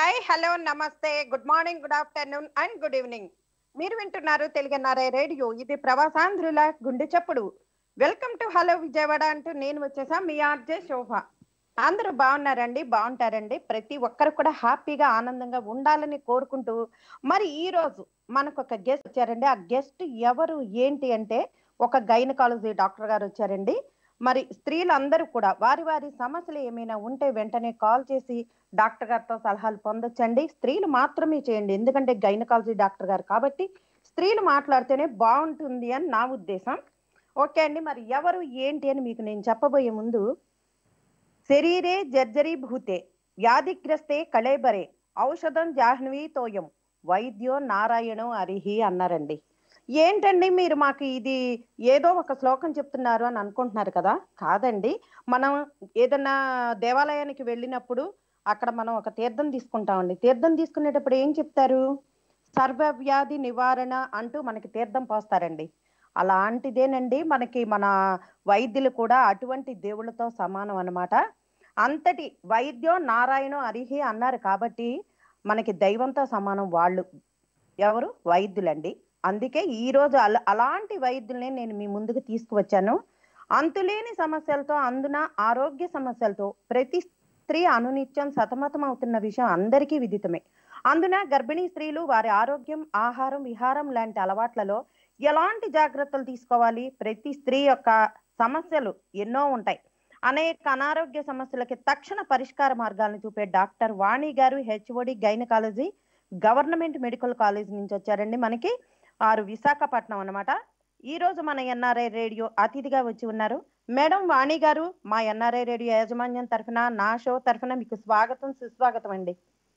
Hi hello నమస్తే good morning good afternoon and good evening మీరు వింటున్నారు తెలుగునారే రేడియో ఇది ప్రవాసాంధ్రుల గుండె చప్పుడు వెల్కమ్ టు హలో విజయవాడ అంటూ నేను వచ్చేసా మీ ఆర్జే శోభ అందరూ బాగున్నారండి బాగుంటారండి ప్రతి ఒక్కరు కూడా హ్యాపీగా ఆనందంగా ఉండాలని కోరుకుంటూ మరి ఈ రోజు మనకు ఒక గెస్ట్ వచ్చారండి ఆ గెస్ట్ ఎవరు ఏంటి అంటే ఒక గైనకాలజీ డాక్టర్ గారు వచ్చారండి మరి స్త్రీలందరూ కూడా వారి వారి సమస్యలు ఏమైనా ఉంటే వెంటనే కాల్ చేసి డాక్టర్ గారితో సలహాలు పొందొచ్చండి స్త్రీలు మాత్రమే చేయండి ఎందుకంటే గైనకాలజీ డాక్టర్ గారు కాబట్టి స్త్రీలు మాట్లాడితేనే బాగుంటుంది అని నా ఉద్దేశం ఓకే అండి మరి ఎవరు ఏంటి అని మీకు నేను చెప్పబోయే ముందు శరీరే జర్జరీ భూతే వ్యాధిగ్రస్తే కళేబరే ఔషధం జాహ్నవి తోయం వైద్యో నారాయణో అరిహి అన్నారండి ఏంటండి మీరు మాకు ఇది ఏదో ఒక శ్లోకం చెప్తున్నారు అని అనుకుంటున్నారు కదా కాదండి మనం ఏదన్నా దేవాలయానికి వెళ్ళినప్పుడు అక్కడ మనం ఒక తీర్థం తీసుకుంటామండి తీర్థం తీసుకునేటప్పుడు ఏం చెప్తారు సర్వవ్యాధి నివారణ అంటూ మనకి తీర్థం పోస్తారండి అలాంటిదేనండి మనకి మన వైద్యులు కూడా అటువంటి దేవుళ్ళతో సమానం అన్నమాట అంతటి వైద్యం నారాయణం అరిహి అన్నారు కాబట్టి మనకి దైవంతో సమానం వాళ్ళు ఎవరు వైద్యులండి అందుకే ఈ రోజు అల అలాంటి వైద్యుల్ని నేను మీ ముందుకు తీసుకువచ్చాను అంతులేని సమస్యలతో అందున ఆరోగ్య సమస్యలతో ప్రతి స్త్రీ అనునిత్యం సతమతం అవుతున్న విషయం అందరికీ విదితమే అందున గర్భిణీ స్త్రీలు వారి ఆరోగ్యం ఆహారం విహారం లాంటి అలవాట్లలో ఎలాంటి జాగ్రత్తలు తీసుకోవాలి ప్రతి స్త్రీ యొక్క సమస్యలు ఎన్నో ఉంటాయి అనేక అనారోగ్య సమస్యలకి తక్షణ పరిష్కార మార్గాలను చూపే doctor Vani garu HOD gynaecology government medical college నుంచి వచ్చారండి మనకి వారు విశాఖపట్నం అన్నమాట ఈ రోజు మన ఎన్ఆర్ఐ రేడియో అతిథిగా వచ్చి ఉన్నారు మేడం వాణి గారు మా ఎన్ఆర్ఐ రేడియో యాజమాన్యం తరఫున నా షో తరఫున మీకు స్వాగతం సుస్వాగతం అండి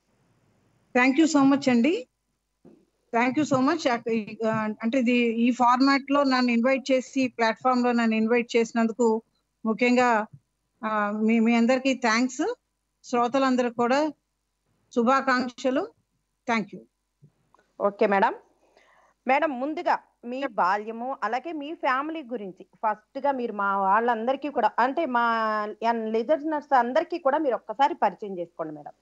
థ్యాంక్ యూ సో మచ్ అండి థ్యాంక్ యూ సో మచ్ అంటే ఇది ఈ ఫార్మాట్ లో నన్ను ఇన్వైట్ చేసి ప్లాట్ఫామ్ లో నన్ను ఇన్వైట్ చేసినందుకు ముఖ్యంగా ఆ, మీ మీ అందరికి థ్యాంక్స్ శ్రోతలందరికి కూడా శుభాకాంక్షలు thank you okay madam madam ముందుగా మీ బాల్యము అలాగే మీ ఫ్యామిలీ గురించి ఫస్ట్ గా మీరు మా వాళ్ళందరికీ కూడా అంటే మా లిజనర్స్ అందరికీ కూడా మీరు ఒక్కసారి పరిచయం చేసుకోండి మేడం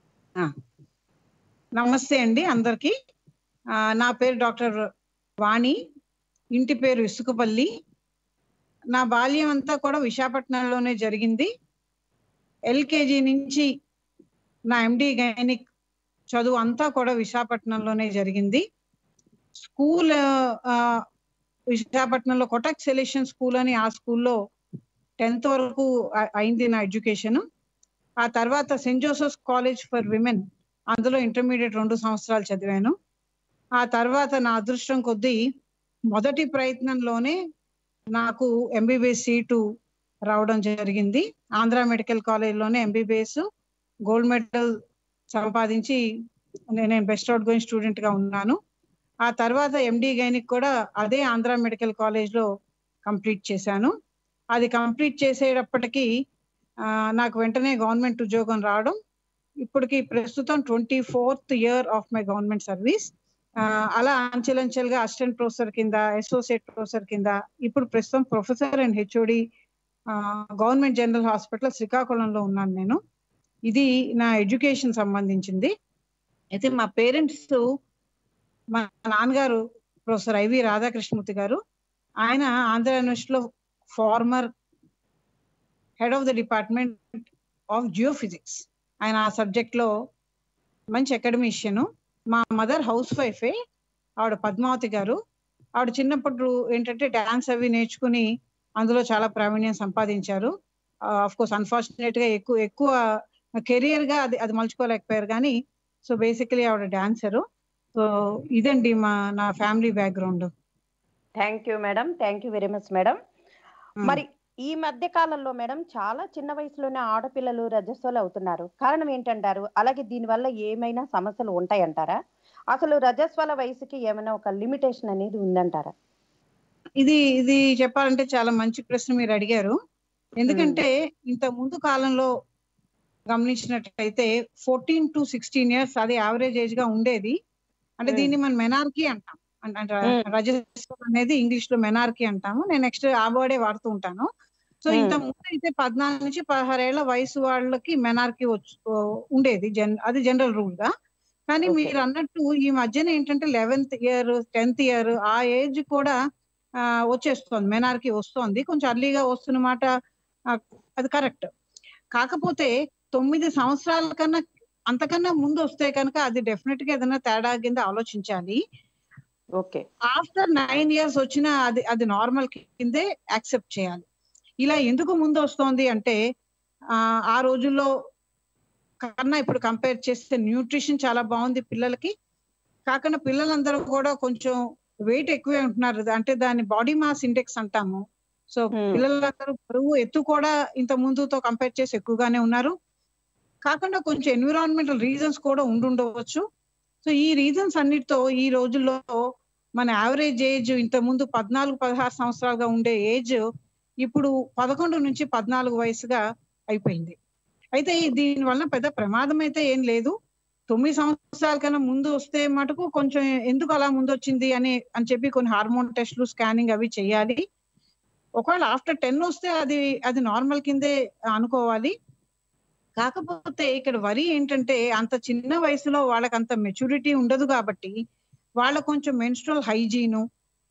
నమస్తే అండి అందరికి ఆ, నా పేరు డాక్టర్ వాణి ఇంటి పేరు ఇసుకపల్లి నా బాల్యం అంతా కూడా విశాఖపట్నంలోనే జరిగింది ఎల్కేజీ నుంచి నా ఎండి గైనిక్ చదువు అంతా కూడా విశాఖపట్నంలోనే జరిగింది స్కూల్ ఆ, విశాఖపట్నంలో కొటక్ సెలెక్షన్ స్కూల్ అని ఆ స్కూల్లో టెన్త్ వరకు అ- అయింది నా ఎడ్యుకేషన్ ఆ తర్వాత Saint Joseph's college for women అందులో ఇంటర్మీడియట్ రెండు సంవత్సరాలు చదివాను ఆ తర్వాత నా అదృష్టం కొద్దీ మొదటి ప్రయత్నంలోనే నాకు ఎంబీబీఎస్ సీటు రావడం జరిగింది ఆంధ్ర మెడికల్ కాలేజ్లోనే ఎంబీబీఎస్ గోల్డ్ మెడల్ సంపాదించి నేను బెస్ట్ అవుట్ గోయింగ్ స్టూడెంట్ గా ఉన్నాను ఆ తర్వాత ఎండి గైనిక్ కూడా అదే ఆంధ్ర మెడికల్ కాలేజ్ లో కంప్లీట్ చేశాను అది కంప్లీట్ చేసేటప్పటికి ఆ, నాకు వెంటనే గవర్నమెంట్ ఉద్యోగం రావడం ఇప్పటికి ప్రస్తుతం twenty fourth year of my government service అలా అంచెలంచెలుగా అసిస్టెంట్ ప్రొఫెసర్ కింద అసోసియేట్ ప్రొఫెసర్ కింద ఇప్పుడు ప్రస్తుతం professor and HOD government general hospital శ్రీకాకుళంలో ఉన్నాను నేను ఇది నా ఎడ్యుకేషన్ సంబంధించింది అయితే మా పేరెంట్స్ మా నాన్నగారు ప్రొఫెసర్ ఐవి రాధాకృష్ణమూర్తి గారు ఆయన ఆంధ్ర యూనివర్సిటీలో former head of the department of geophysics ఆయన ఆ సబ్జెక్ట్ లో మంచి అకాడమిషియన్ మా మదర్ హౌస్ వైఫే ఆవిడ పద్మావతి గారు ఆవిడ చిన్నప్పుడు ఏంటంటే డాన్స్ అవి నేర్చుకుని అందులో చాలా ప్రావీణ్యం సంపాదించారు ఆఫ్ కోర్స్ అన్ఫార్చునేట్ గా ఎక్కువ ఎక్కువ కెరియర్ గా అది అది మలుచుకోలేకపోయారు కానీ సో బేసికలీ ఆవిడ డాన్సరు సో ఇదండి మా నా family background thank you madam thank you very much madam మరి ఈ మధ్య కాలంలో మేడం చాలా చిన్న వయసులోనే ఆడపిల్లలు రజస్వలు అవుతున్నారు కారణం ఏంటంటారు అలాగే దీనివల్ల ఏమైనా సమస్యలు ఉంటాయంటారా అసలు రజస్వల వయసుకి ఏమైనా ఒక లిమిటేషన్ అనేది ఉందంటారా ఇది ఇది చెప్పాలంటే చాలా మంచి ప్రశ్న మీరు అడిగారు ఎందుకంటే ఇంత ముందు కాలంలో గమనించినట్టయితే ఫోర్టీన్ టు సిక్స్టీన్ ఇయర్స్ అది యావరేజ్ ఏజ్ గా ఉండేది అంటే Hmm. దీన్ని మనం మెనార్కీ అంటాం అంటే Hmm. రజస్వం అనేది ఇంగ్లీష్ లో మెనార్కీ అంటాము నేను నెక్స్ట్ ఆ వర్డే వాడుతూ ఉంటాను సో Hmm. ఇంత ముందు అయితే పద్నాలుగు నుంచి పదహారేళ్ల వయసు వాళ్ళకి మెనార్కి వచ్చు ఉండేది జన్ అది జనరల్ రూల్ గా కానీ Okay. మీరు అన్నట్టు ఈ మధ్యన ఏంటంటే లెవెన్త్ ఇయర్ టెన్త్ ఇయర్ ఆ ఏజ్ కూడా ఆ, వచ్చేస్తోంది మెనార్కి వస్తోంది కొంచెం అర్లీగా వస్తున్నమాట ఆ, అది కరెక్ట్ కాకపోతే తొమ్మిది సంవత్సరాల కన్నా అంతకన్నా ముందు వస్తే కనుక అది డెఫినెట్ గా ఏదైనా తేడా కింద ఆలోచించాలి ఓకే ఆఫ్టర్ నైన్ ఇయర్స్ వచ్చినా అది అది నార్మల్ కిందే యాక్సెప్ట్ చేయాలి ఇలా ఎందుకు ముందు వస్తోంది అంటే ఆ, ఆ రోజుల్లో కన్నా ఇప్పుడు కంపేర్ చేస్తే న్యూట్రిషన్ చాలా బాగుంది పిల్లలకి కాకుండా పిల్లలందరూ కూడా కొంచెం వెయిట్ ఎక్కువే ఉంటున్నారు అంటే దాని బాడీ మాస్ ఇండెక్స్ అంటాము సో Hmm. పిల్లలందరూ బరువు ఎత్తు కూడా ఇంత ముందుతో కంపేర్ చేసి ఎక్కువగానే ఉన్నారు కాకుండా కొంచెం ఎన్విరాన్మెంటల్ రీజన్స్ కూడా ఉండుండవచ్చు సో ఈ రీజన్స్ అన్నిటితో ఈ రోజుల్లో మన యావరేజ్ ఏజ్ ఇంత ముందు పద్నాలుగు పదహారు సంవత్సరాలుగా ఉండే ఏజ్ ఇప్పుడు పదకొండు నుంచి పద్నాలుగు వయసుగా అయిపోయింది అయితే ఈ- దీని వలన పెద్ద ప్రమాదం అయితే ఏం లేదు తొమ్మిది సంవత్సరాల కన్నా ముందు వస్తే మటుకు కొంచెం ఎందుకు అలా ముందు వచ్చింది అని అని చెప్పి కొన్ని హార్మోన్ టెస్ట్లు స్కానింగ్ అవి చేయాలి ఒకవేళ ఆఫ్టర్ టెన్ వస్తే అది అది నార్మల్ కిందే అనుకోవాలి కాకపోతే ఇక్కడ వరి ఏంటంటే అంత చిన్న వయసులో వాళ్ళకి అంత మెచ్యూరిటీ ఉండదు కాబట్టి వాళ్ళ కొంచెం మెన్స్ట్రల్ హైజీను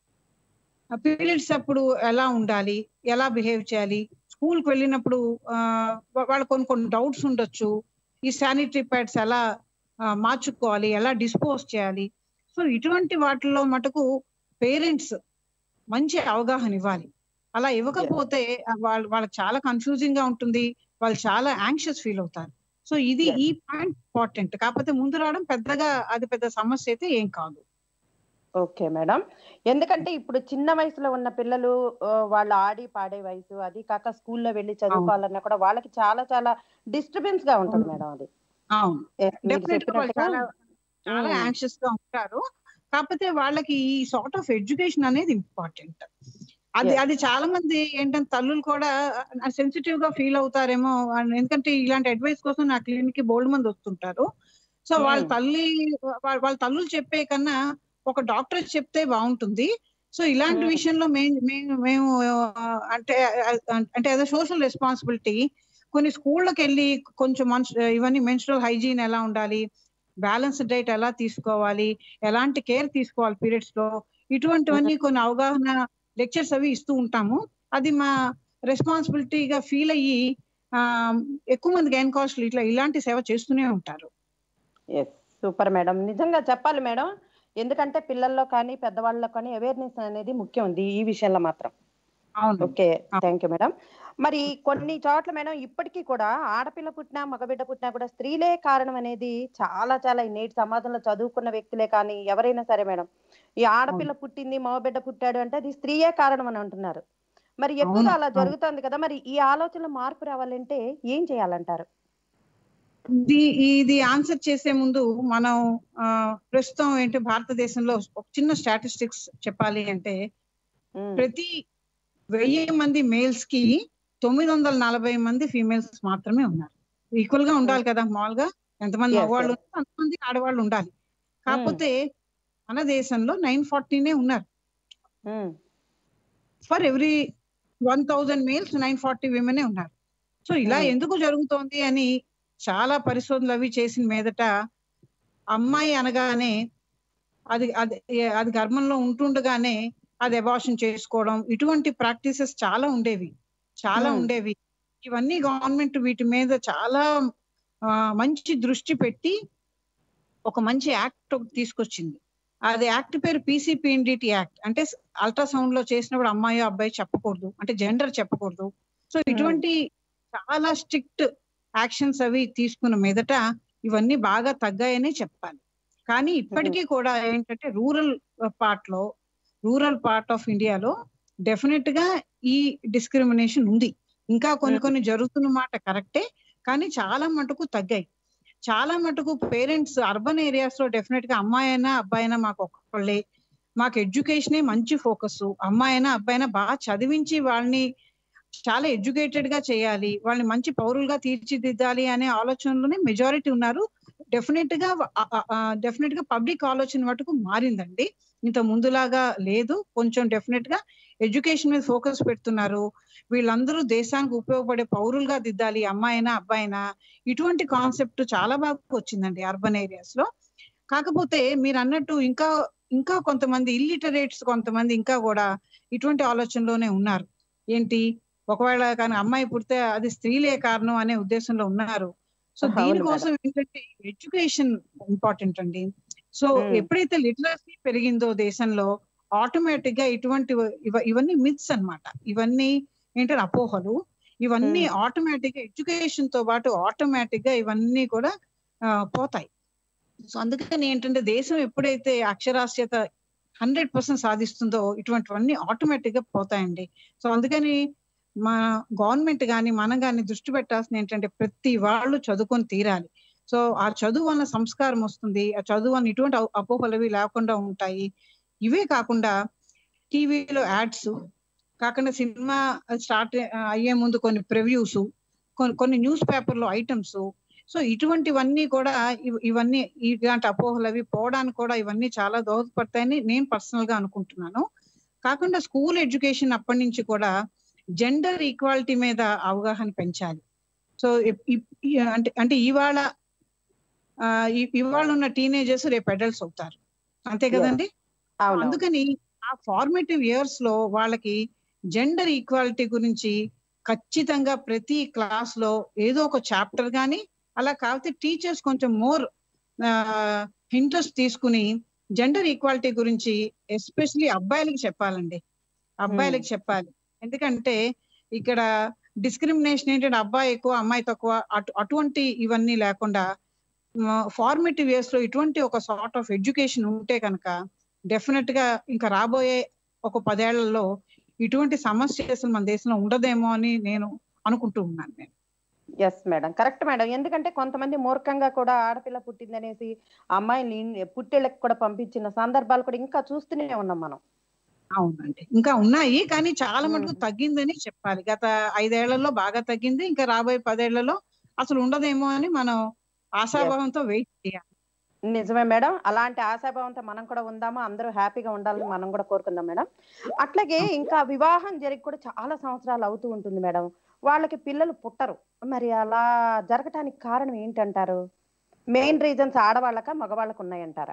పీరియడ్స్ అప్పుడు ఎలా ఉండాలి ఎలా బిహేవ్ చేయాలి స్కూల్కి వెళ్ళినప్పుడు ఆ, వా- వాళ్ళకి కొన్ని కొన్ని డౌట్స్ ఉండొచ్చు ఈ శానిటరీ ప్యాడ్స్ ఎలా ఆ, మార్చుకోవాలి ఎలా డిస్పోజ్ చేయాలి సో ఇటువంటి వాటిల్లో మటుకు పేరెంట్స్ మంచి అవగాహన ఇవ్వాలి అలా ఇవ్వకపోతే ఆ, వాళ్ళు వాళ్ళకి చాలా కన్ఫ్యూజింగ్ గా ఉంటుంది వాళ్ళు చాలా యాంగ్షియస్ ఫీల్ అవుతారు సో ఇది Yes. ఈ పాయింట్ ఇంపార్టెంట్ కాకపోతే ముందు రావడం పెద్దగా అది పెద్ద సమస్య అయితే ఏం కాదు ఓకే మేడం ఎందుకంటే ఇప్పుడు చిన్న వయసులో ఉన్న పిల్లలు ఆ, వాళ్ళు ఆడి పాడే వయసు అది కాక స్కూల్లో వెళ్ళి చదువుకోవాలన్నా కూడా వాళ్ళకి చాలా చాలా డిస్టర్బెన్స్ గా ఉంటుంది అవును. మేడం అది అవును Yes, మీరు డెఫినెట్ గా వాళ్ళు చెప్పినట్టుగా చాలా చాలా ఉమ్, యాంగ్షియస్ గా ఉంటారు కాకపోతే వాళ్ళకి ఈ సార్ట్ ఆఫ్ ఎడ్యుకేషన్ అనేది ఇంపార్టెంట్ అది Yes. అది చాలా మంది ఏంటంటే తల్లులు కూడా సెన్సిటివ్ గా ఫీల్ అవుతారేమో అని- ఎందుకంటే ఇలాంటి అడ్వైస్ కోసం నా క్లినిక్ కి బోల్డ్ మంది వస్తుంటారు సో వాళ్ళ Hmm. తల్లి వాళ్ళ వాళ్ళ తల్లులు చెప్పే కన్నా ఒక డాక్టర్ చెప్తే బాగుంటుంది సో ఇలాంటి Hmm. విషయంలో మేము మేము మేము ఆ, అంటే అంటే యాజ్ సోషల్ రెస్పాన్సిబిలిటీ కొన్ని స్కూళ్ళకి వెళ్ళి కొంచెం మన్స్ ఇవన్నీ మెన్స్ట్రల్ హైజీన్ ఎలా ఉండాలి బ్యాలెన్స్ డైట్ ఎలా తీసుకోవాలి ఎలాంటి కేర్ తీసుకోవాలి పీరియడ్స్ లో ఇటువంటివన్నీ కొన్ని అవగాహన లెక్చర్స్ అవి ఇస్తూ ఉంటాము అది మా రెస్పాన్సిబిలిటీగా ఫీల్ అయ్యి ఆ, ఎక్కువ మంది గైనకాస్ట్లు ఇట్లా ఇలాంటి సేవ చేస్తూనే ఉంటారు ఎస్ సూపర్ మేడం నిజంగా చెప్పాలి మేడం ఎందుకంటే పిల్లల్లో కానీ పెద్దవాళ్ళలో కానీ అవేర్నెస్ అనేది ముఖ్యం ఉంది ఈ విషయంలో మాత్రం అవును ఓకే ఆ. థ్యాంక్ యూ మేడం మరి కొన్ని చోట్ల మేడం ఇప్పటికీ కూడా ఆడపిల్ల పుట్టినా మగబిడ్డ పుట్టినా కూడా స్త్రీలే కారణం అనేది చాలా చాలా ఈ నేటి సమాజంలో చదువుకున్న వ్యక్తులే కానీ ఎవరైనా సరే మేడం ఈ ఆడపిల్ల పుట్టింది మగబిడ్డ పుట్టాడు అంటే అది స్త్రీయే కారణం అని అంటున్నారు మరి ఎక్కువగా అవును, అలా అవును. జరుగుతుంది కదా మరి ఈ ఆలోచనలో మార్పు రావాలంటే ఏం చేయాలంటారు ఇది ఇది ఆన్సర్ చేసే ముందు మనం ఆ, ప్రస్తుతం ఏంటి భారతదేశంలో ఒక చిన్న స్టాటిస్టిక్స్ చెప్పాలి అంటే ఉమ్, ప్రతి వెయ్యి మంది మేల్స్ కి తొమ్మిది వందల నలభై మంది ఫీమేల్స్ మాత్రమే ఉన్నారు ఈక్వల్ గా ఉండాలి కదా మామూలుగా ఎంతమంది Yes, మగవాళ్ళు yes. ఉన్నారు అంతమంది ఆడవాళ్ళు ఉండాలి కాకపోతే మన దేశంలో నైన్ ఫార్టీనే ఉన్నారు um, for every one thousand males nine forty విమెనే ఉన్నారు సో ఇలా Hmm. ఎందుకు జరుగుతోంది అని చాలా పరిశోధనలు అవి చేసిన మీదట అమ్మాయి అనగానే అది అది అది గర్భంలో ఉంటుండగానే అది అబార్షన్ చేసుకోవడం ఇటువంటి ప్రాక్టీసెస్ చాలా ఉండేవి చాలా Hmm. ఉండేవి ఇవన్నీ గవర్నమెంట్ వీటి మీద చాలా ఆ, మంచి దృష్టి పెట్టి ఒక మంచి యాక్ట్ ఒకటి తీసుకొచ్చింది అది యాక్ట్ పేరు పీసీపీఎన్డిటి యాక్ట్ అంటే అల్ట్రాసౌండ్ లో చేసినప్పుడు అమ్మాయి అబ్బాయి చెప్పకూడదు అంటే జెండర్ చెప్పకూడదు సో ఇటువంటి చాలా స్ట్రిక్ట్ యాక్షన్స్ అవి తీసుకున్న మీదట ఇవన్నీ బాగా తగ్గాయనే చెప్పాలి కానీ ఇప్పటికీ కూడా ఏంటంటే రూరల్ పార్ట్ లో రూరల్ పార్ట్ ఆఫ్ ఇండియాలో డెఫినెట్ గా ఈ డిస్క్రిమినేషన్ ఉంది ఇంకా కొన్ని Mhm. కొన్ని జరుగుతున్న మాట కరెక్టే కానీ చాలా మటుకు తగ్గాయి చాలా మటుకు పేరెంట్స్ అర్బన్ ఏరియాస్ లో డెఫినెట్ గా అమ్మాయి అయినా అబ్బాయి అయినా మాకు ఒక్కళ్ళే మాకు ఎడ్యుకేషనే మంచి ఫోకస్ అమ్మాయి అయినా అబ్బాయి అయినా బాగా చదివించి వాళ్ళని చాలా ఎడ్యుకేటెడ్ గా చేయాలి వాళ్ళని మంచి పౌరులుగా తీర్చిదిద్దాలి అనే ఆలోచనలోనే మెజారిటీ ఉన్నారు డెఫినెట్ గా డెఫినెట్ గా పబ్లిక్ ఆలోచన మటుకు మారిందండి ఇంత ముందులాగా లేదు కొంచెం డెఫినెట్ గా ఎడ్యుకేషన్ మీద ఫోకస్ పెడుతున్నారు వీళ్ళందరూ దేశానికి ఉపయోగపడే పౌరులుగా దిద్దాలి అమ్మాయినా అబ్బాయినా ఇటువంటి కాన్సెప్ట్ చాలా బాగా వచ్చిందండి అర్బన్ ఏరియాస్ లో కాకపోతే మీరు అన్నట్టు ఇంకా ఇంకా కొంతమంది ఇల్లిటరేట్స్ కొంతమంది ఇంకా కూడా ఇటువంటి ఆలోచనలోనే ఉన్నారు ఏంటి ఒకవేళ కానీ అమ్మాయి పుడితే అది స్త్రీలే కారణం అనే ఉద్దేశంలో ఉన్నారు సో అవును దీనికోసం ఏంటంటే ఎడ్యుకేషన్ ఇంపార్టెంట్ అండి సో Hmm. ఎప్పుడైతే లిటరసీ పెరిగిందో దేశంలో ఆటోమేటిక్ గా ఇటువంటి ఇవ- ఇవన్నీ మిత్స్ అన్నమాట ఇవన్నీ ఏంటంటే అపోహలు ఇవన్నీ Hmm. ఆటోమేటిక్ గా ఎడ్యుకేషన్ తో పాటు ఆటోమేటిక్ గా ఇవన్నీ కూడా ఆ, పోతాయి సో అందుకని ఏంటంటే దేశం ఎప్పుడైతే అక్షరాస్యత హండ్రెడ్ పర్సెంట్ సాధిస్తుందో ఇటువంటివన్నీ ఆటోమేటిక్ గా పోతాయండి సో అందుకని మా గవర్నమెంట్ కానీ మనం కానీ దృష్టి పెట్టాల్సింది ఏంటంటే ప్రతి వాళ్ళు చదువుకొని తీరాలి సో ఆ చదువు వల్ల సంస్కారం వస్తుంది ఆ చదువు వల్ల ఇటువంటి అపో- అపోహలు అవి లేకుండా ఉంటాయి ఇవే కాకుండా టీవీలో యాడ్స్ కాకుండా సినిమా స్టార్ట్ అయ్యే ముందు కొన్ని ప్రివ్యూస్ కొన్ని కొన్ని న్యూస్ పేపర్లో ఐటమ్స్ సో ఇటువంటివన్నీ కూడా ఇవ్- ఇవన్నీ ఇలాంటి అపోహలు అవి పోవడానికి కూడా ఇవన్నీ చాలా దోహదపడతాయని నేను పర్సనల్ గా అనుకుంటున్నాను కాకుండా స్కూల్ ఎడ్యుకేషన్ అప్పటి నుంచి కూడా జెండర్ ఈక్వాలిటీ మీద అవగాహన పెంచాలి సో ఇప్- ఇప్- ఈ- అంటే అంటే ఇవాళ ఆ, ఇ- ఇవాళ ఉన్న టీనేజర్స్ రేపు అడల్ట్స్ అవుతారు అంతే కదండి అవును అందుకని ఆ ఫార్మేటివ్ ఇయర్స్ లో వాళ్ళకి జెండర్ ఈక్వాలిటీ గురించి ఖచ్చితంగా ప్రతి క్లాస్ లో ఏదో ఒక చాప్టర్ గాని అలా కాకపోతే టీచర్స్ కొంచెం మోర్ ఇంట్రెస్ట్ తీసుకుని జెండర్ ఈక్వాలిటీ గురించి ఎస్పెషలీ అబ్బాయిలకి చెప్పాలండి అబ్బాయిలకి చెప్పాలి ఎందుకంటే ఇక్కడ డిస్క్రిమినేషన్ ఏంటంటే అబ్బాయి ఎక్కువ అమ్మాయి తక్కువ అటు అటువంటి ఇవన్నీ లేకుండా ఫార్మేటివ్ ఇయర్స్ లో ఇటువంటి ఒక సార్ట్ ఆఫ్ ఎడ్యుకేషన్ ఉంటే కనుక డెఫినెట్ గా ఇంకా రాబోయే ఒక పదేళ్లలో ఇటువంటి సమస్య అసలు మన దేశంలో ఉండదేమో అని నేను అనుకుంటూ ఉన్నాను నేను ఎస్ మేడం కరెక్ట్ మేడం ఎందుకంటే కొంతమంది మూర్ఖంగా కూడా ఆడపిల్ల పుట్టిందనేసి అమ్మాయిని ఇన్- పుట్టేళ్ళకి కూడా పంపించిన సందర్భాలు కూడా ఇంకా చూస్తూనే ఉన్నాం మనం అవునండి ఇంకా ఉన్నాయి కానీ చాలా మటుకు మ్మ్. తగ్గిందని చెప్పాలి గత ఐదేళ్లలో బాగా తగ్గింది ఇంకా రాబోయే పదేళ్లలో అసలు ఉండదేమో అని మనం ఆశాభావంతో వెయిట్ చేయాలి నిజమే మేడం అలాంటి ఆశాభావంతో మనం కూడా ఉందామా అందరూ హ్యాపీగా ఉండాలని మనం కూడా కోరుకుందాం మేడం అట్లాగే ఇంకా వివాహం జరిగి కూడా చాలా సంవత్సరాలు అవుతూ ఉంటుంది మేడం వాళ్ళకి పిల్లలు పుట్టరు మరి అలా జరగటానికి కారణం ఏంటంటారు మెయిన్ రీజన్స్ ఆడవాళ్ళక మగవాళ్ళకు ఉన్నాయంటారా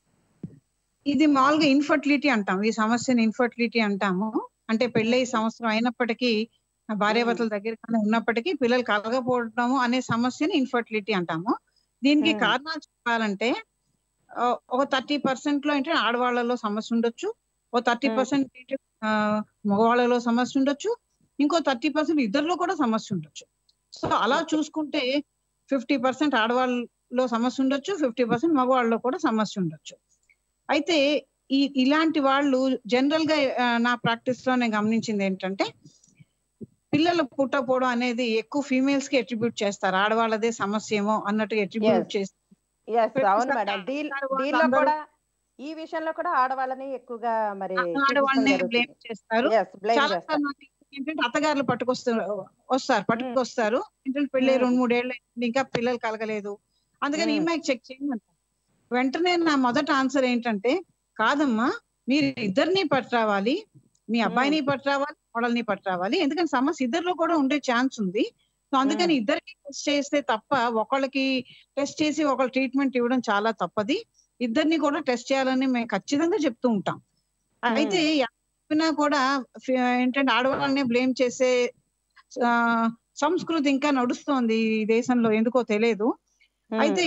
ఇది మామూలుగా ఇన్ఫర్టిలిటీ అంటాం ఈ సమస్యని ఇన్ఫర్టిలిటీ అంటాము అంటే పెళ్ళై సంవత్సరం అయినప్పటికీ భార్యాభర్తల దగ్గర ఉన్నప్పటికీ పిల్లలు కలగపోవడము అనే సమస్యని ఇన్ఫర్టిలిటీ అంటాము దీనికి Hmm. కారణాలు చెప్పాలంటే ఆ, ఒక థర్టీ పర్సెంట్ లో ఏంటంటే ఆడవాళ్ళలో సమస్య ఉండొచ్చు ఓ థర్టీ Hmm. పర్సెంట్ మగవాళ్ళలో సమస్య ఉండొచ్చు ఇంకో థర్టీ పర్సెంట్ ఇద్దరిలో కూడా సమస్య ఉండొచ్చు సో అలా Okay. చూసుకుంటే ఫిఫ్టీ పర్సెంట్ ఆడవాళ్ళలో సమస్య ఉండొచ్చు ఫిఫ్టీ పర్సెంట్ మగవాళ్ళలో కూడా సమస్య ఉండొచ్చు అయితే ఈ ఇలాంటి వాళ్ళు జనరల్ గా ఆ, నా ప్రాక్టీస్ లో నేను గమనించింది ఏంటంటే పిల్లలు పుట్టకపోవడం అనేది ఎక్కువ ఫీమేల్స్ కి అట్రిబ్యూట్ చేస్తారు ఆడవాళ్ళదే సమస్య ఏమో అన్నట్టు అట్రిబ్యూట్ Yes. చేస్తారు ఎస్ ప్రతి అవును సారి మేడం డీల్ ఆడవాళ్ళు డీల్లో అందరూ- కూడా ఈ విషయంలో కూడా ఆడవాళ్ళని ఎక్కువగా మరి ఆడవాళ్ళని బ్లేమ్ చేస్తారు ఎస్ బ్లేమ్ చాలా చేస్తారు సార్లు నాకు ఏంటంటే అత్తగారులు పట్టుకొస్తారు వస్తారు పట్టుకొస్తారు ఏంటంటే పెళ్ళి Hmm. రెండు మూడేళ్ళు అయింది, ఇంకా పిల్లలు కలగలేదు అందుకని Hmm. ఈమె చెక్ చేయమంటారు వెంటనే నా మొదటి ఆన్సర్ ఏంటంటే కాదమ్మా మీరు ఇద్దరిని పట్టురావాలి మీ అబ్బాయిని పట్టురావాలి కోడల్ని పట్టురావాలి ఎందుకంటే సమస్య ఇద్దరిలో కూడా ఉండే ఛాన్స్ ఉంది సో అందుకని Hmm. ఇద్దరికి టెస్ట్ చేస్తే తప్ప ఒకళ్ళకి టెస్ట్ చేసి ఒకళ్ళు ట్రీట్మెంట్ ఇవ్వడం చాలా తప్పది ఇద్దరిని కూడా టెస్ట్ చేయాలని మేము ఖచ్చితంగా చెప్తూ ఉంటాం అయితే చెప్పినా కూడా ఫి- ఏంటంటే ఆడవాళ్ళని బ్లేమ్ చేసే ఆ, సంస్కృతి ఇంకా నడుస్తోంది ఈ దేశంలో ఎందుకో తెలియదు అయితే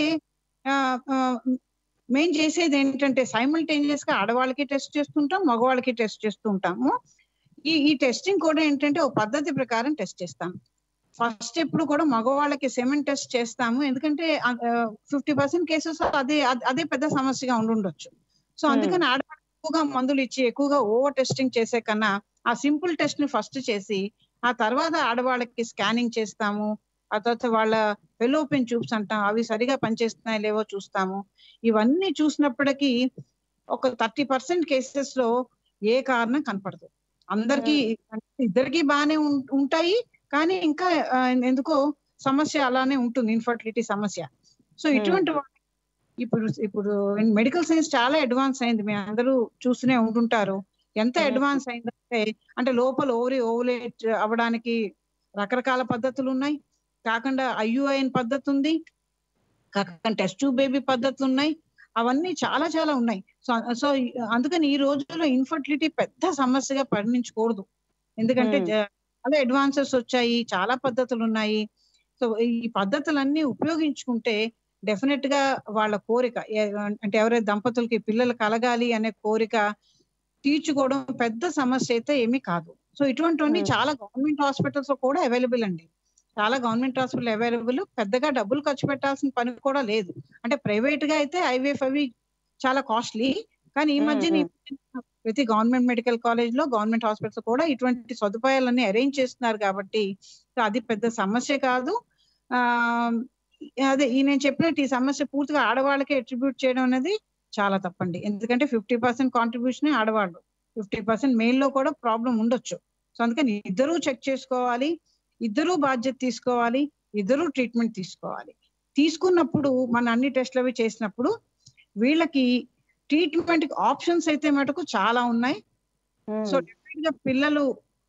మేము చేసేది ఏంటంటే సైమల్టేనియస్ గా ఆడవాళ్ళకి టెస్ట్ చేస్తుంటాం మగవాళ్ళకి టెస్ట్ చేస్తూ ఉంటాము ఈ ఈ టెస్టింగ్ కూడా ఏంటంటే ఒక పద్ధతి ప్రకారం టెస్ట్ చేస్తాం ఫస్ట్ ఎప్పుడు కూడా మగవాళ్ళకి సెమెన్ టెస్ట్ చేస్తాము ఎందుకంటే ఫిఫ్టీ పర్సెంట్ కేసెస్ అదే అద- అదే పెద్ద సమస్యగా ఉండుండొచ్చు సో Hmm. అందుకని ఆడవాళ్ళకి ఎక్కువగా మందులు ఇచ్చి ఎక్కువగా ఓవర్ టెస్టింగ్ చేసే కన్నా ఆ సింపుల్ టెస్ట్ ని ఫస్ట్ చేసి ఆ తర్వాత ఆడవాళ్ళకి స్కానింగ్ చేస్తాము ఆ తర్వాత వాళ్ళ ఫెలోపిన్ ట్యూబ్స్ అంటాం అవి సరిగా పనిచేస్తున్నాయి లేవో చూస్తాము ఇవన్నీ చూసినప్పటికీ ఒక థర్టీ పర్సెంట్ కేసెస్ లో ఏ కారణం కనపడదు అందరికి ఇద్దరికి బాగానే ఉం- ఉంటాయి కానీ ఇంకా ఆ, ఎందుకో సమస్య అలానే ఉంటుంది ఇన్ఫర్టిలిటీ సమస్య సో Hmm. ఇటువంటి వా- ఇప్పుడు ఇప్పుడు మెడికల్ సైన్స్ చాలా అడ్వాన్స్ అయింది మీ అందరూ చూస్తూనే ఉంటుంటారు ఎంత Mhm. అడ్వాన్స్ అయిందంటే అంటే లోపల ఓవరి ఓవులేట్ అవ్వడానికి రకరకాల పద్ధతులు ఉన్నాయి కాకుండా ఐయుఐఎన్ పద్ధతి ఉంది కాకుండా టెస్ట్ ట్యూబ్ బేబీ పద్ధతులు ఉన్నాయి అవన్నీ చాలా చాలా ఉన్నాయి సో సో అందుకని ఈ రోజుల్లో ఇన్ఫర్టిలిటీ పెద్ద సమస్యగా పరిణించకూడదు ఎందుకంటే Hmm. జ- చాలా అడ్వాన్సెస్ వచ్చాయి చాలా పద్ధతులు ఉన్నాయి సో ఈ పద్ధతులన్నీ ఉపయోగించుకుంటే డెఫినెట్ గా వాళ్ళ కోరిక ఏ- అంటే ఎవరైతే దంపతులకి పిల్లలు కలగాలి అనే కోరిక తీర్చుకోవడం పెద్ద సమస్య అయితే ఏమీ కాదు సో ఇటువంటివన్నీ Hmm. చాలా గవర్నమెంట్ హాస్పిటల్స్ లో కూడా అవైలబుల్ అండి చాలా గవర్నమెంట్ హాస్పిటల్ అవైలబుల్ పెద్దగా డబ్బులు ఖర్చు పెట్టాల్సిన పని కూడా లేదు అంటే ప్రైవేట్ గా అయితే ఐవీఎఫ్ అవి చాలా కాస్ట్లీ కానీ ఈ Hmm, మధ్యన ఈ ప్రతి గవర్నమెంట్ మెడికల్ కాలేజ్ లో గవర్నమెంట్ హాస్పిటల్స్ కూడా ఇటువంటి సదుపాయాలన్నీ అరేంజ్ చేస్తున్నారు కాబట్టి సో అది పెద్ద సమస్య కాదు ఆ అదే ఈ నేను చెప్పినట్టు ఈ సమస్య పూర్తిగా ఆడవాళ్ళకే అట్రిబ్యూట్ చేయడం అనేది చాలా తప్పండి ఎందుకంటే ఫిఫ్టీ పర్సెంట్ కాంట్రిబ్యూషన్ ఆడవాళ్ళు ఫిఫ్టీ పర్సెంట్ మెయిల్ లో కూడా ప్రాబ్లం ఉండొచ్చు సో అందుకని ఇద్దరూ చెక్ చేసుకోవాలి ఇద్దరూ బాధ్యత తీసుకోవాలి ఇద్దరూ ట్రీట్మెంట్ తీసుకోవాలి తీసుకున్నప్పుడు మన అన్ని టెస్ట్లు అవి చేసినప్పుడు వీళ్ళకి ట్రీట్మెంట్ ఆప్షన్స్ అయితే మటుకు చాలా ఉన్నాయి సో డెఫినెట్ గా పిల్లలు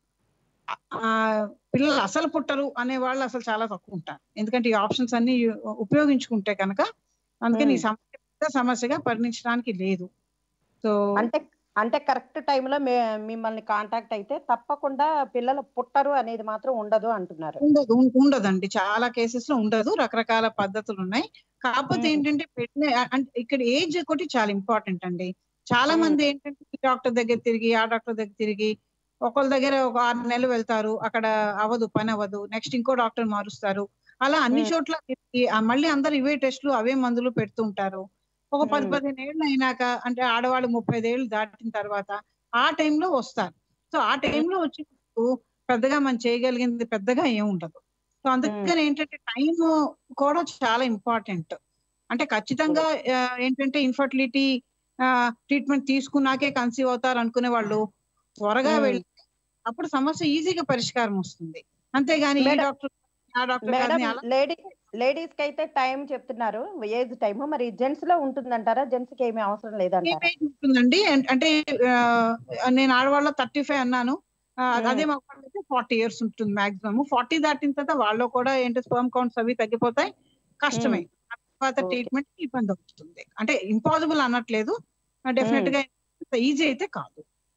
ఆ పిల్లలు అసలు పుట్టరు అనే వాళ్ళు అసలు చాలా తక్కువ ఉంటారు ఎందుకంటే ఈ ఆప్షన్స్ అన్ని ఉపయోగించుకుంటే కనుక అందుకని ఈ Hmm. సమస్య పెద్ద సమస్యగా పరిణించడానికి లేదు సో అంటే అంటే కరెక్ట్ టైంలో మిమ్మల్ని కాంటాక్ట్ అయితే తప్పకుండా పిల్లలు పుట్టరు అనేది మాత్రం ఉండదు అంటున్నారు ఉండదు ఉం- ఉండదండి చాలా కేసెస్ లో ఉండదు రకరకాల పద్ధతులు ఉన్నాయి కాకపోతే Hmm. ఏంటంటే పెట్టిన అంటే ఇక్కడ ఏజ్ ఒకటి చాలా ఇంపార్టెంట్ అండి చాలా Hmm. మంది ఏంటంటే ఈ డాక్టర్ దగ్గర తిరిగి ఆ డాక్టర్ దగ్గర తిరిగి ఒకళ్ళ దగ్గర ఒక ఆరు నెలలు వెళ్తారు అక్కడ అవ్వదు పని అవ్వదు నెక్స్ట్ ఇంకో డాక్టర్ మారుస్తారు అలా అన్ని Hmm. చోట్ల తిరిగి, ఆ మళ్ళీ అందరు ఇవే టెస్టులు అవే మందులు పెడుతుంటారు ఒక పది Hmm. పదిహేను ఏళ్ళు అయినాక అంటే ఆడవాళ్ళు ముప్పై ఏళ్ళు దాటిన తర్వాత ఆ టైంలో వస్తారు సో ఆ టైంలో వచ్చినప్పుడు పెద్దగా మనం చేయగలిగింది పెద్దగా ఏం ఉండదు సో అందుకని ఏంటంటే టైం కూడా చాలా ఇంపార్టెంట్ అంటే ఖచ్చితంగా ఆ, ఏంటంటే ఇన్ఫర్టిలిటీ ట్రీట్మెంట్ తీసుకున్నాకే కన్సీవ్ అవుతారు అనుకునే వాళ్ళు త్వరగా Hmm. వెళ్ళి అప్పుడు సమస్య ఈజీగా పరిష్కారం వస్తుంది అంతేగాని ఈ మేడం- డాక్టర్ ఆ డాక్టర్ మేడం కాదని అలా లేడీ లేడీస్ కి అయితే టైం చెప్తున్నారు ఏజ్ టైం మరి జెంట్స్ లో ఉంటుందంటారా జెంట్స్ కి ఏమీ అవసరం ఏం లేదంటారా ఏజ్ ఉంటుందండి అం- అంటే ఆ, నేను ఆడవాళ్ళ థర్టీ ఫైవ్ అన్నాను ఆ, Hmm. అదే మా అయితే ఫార్టీ ఇయర్స్ ఉంటుంది మాక్సిమం ఫార్టీ దాటిన తర్వాత వాళ్ళు కూడా ఏంటి స్పర్మ్ కౌంట్స్ అవి తగ్గిపోతాయి కష్టమే ఆ తర్వాత Okay. ట్రీట్మెంట్ ఇబ్బంది అవుతుంది అంటే ఇంపాసిబుల్ అనట్లేదు డెఫినెట్ గా ఈజీ అయితే కాదు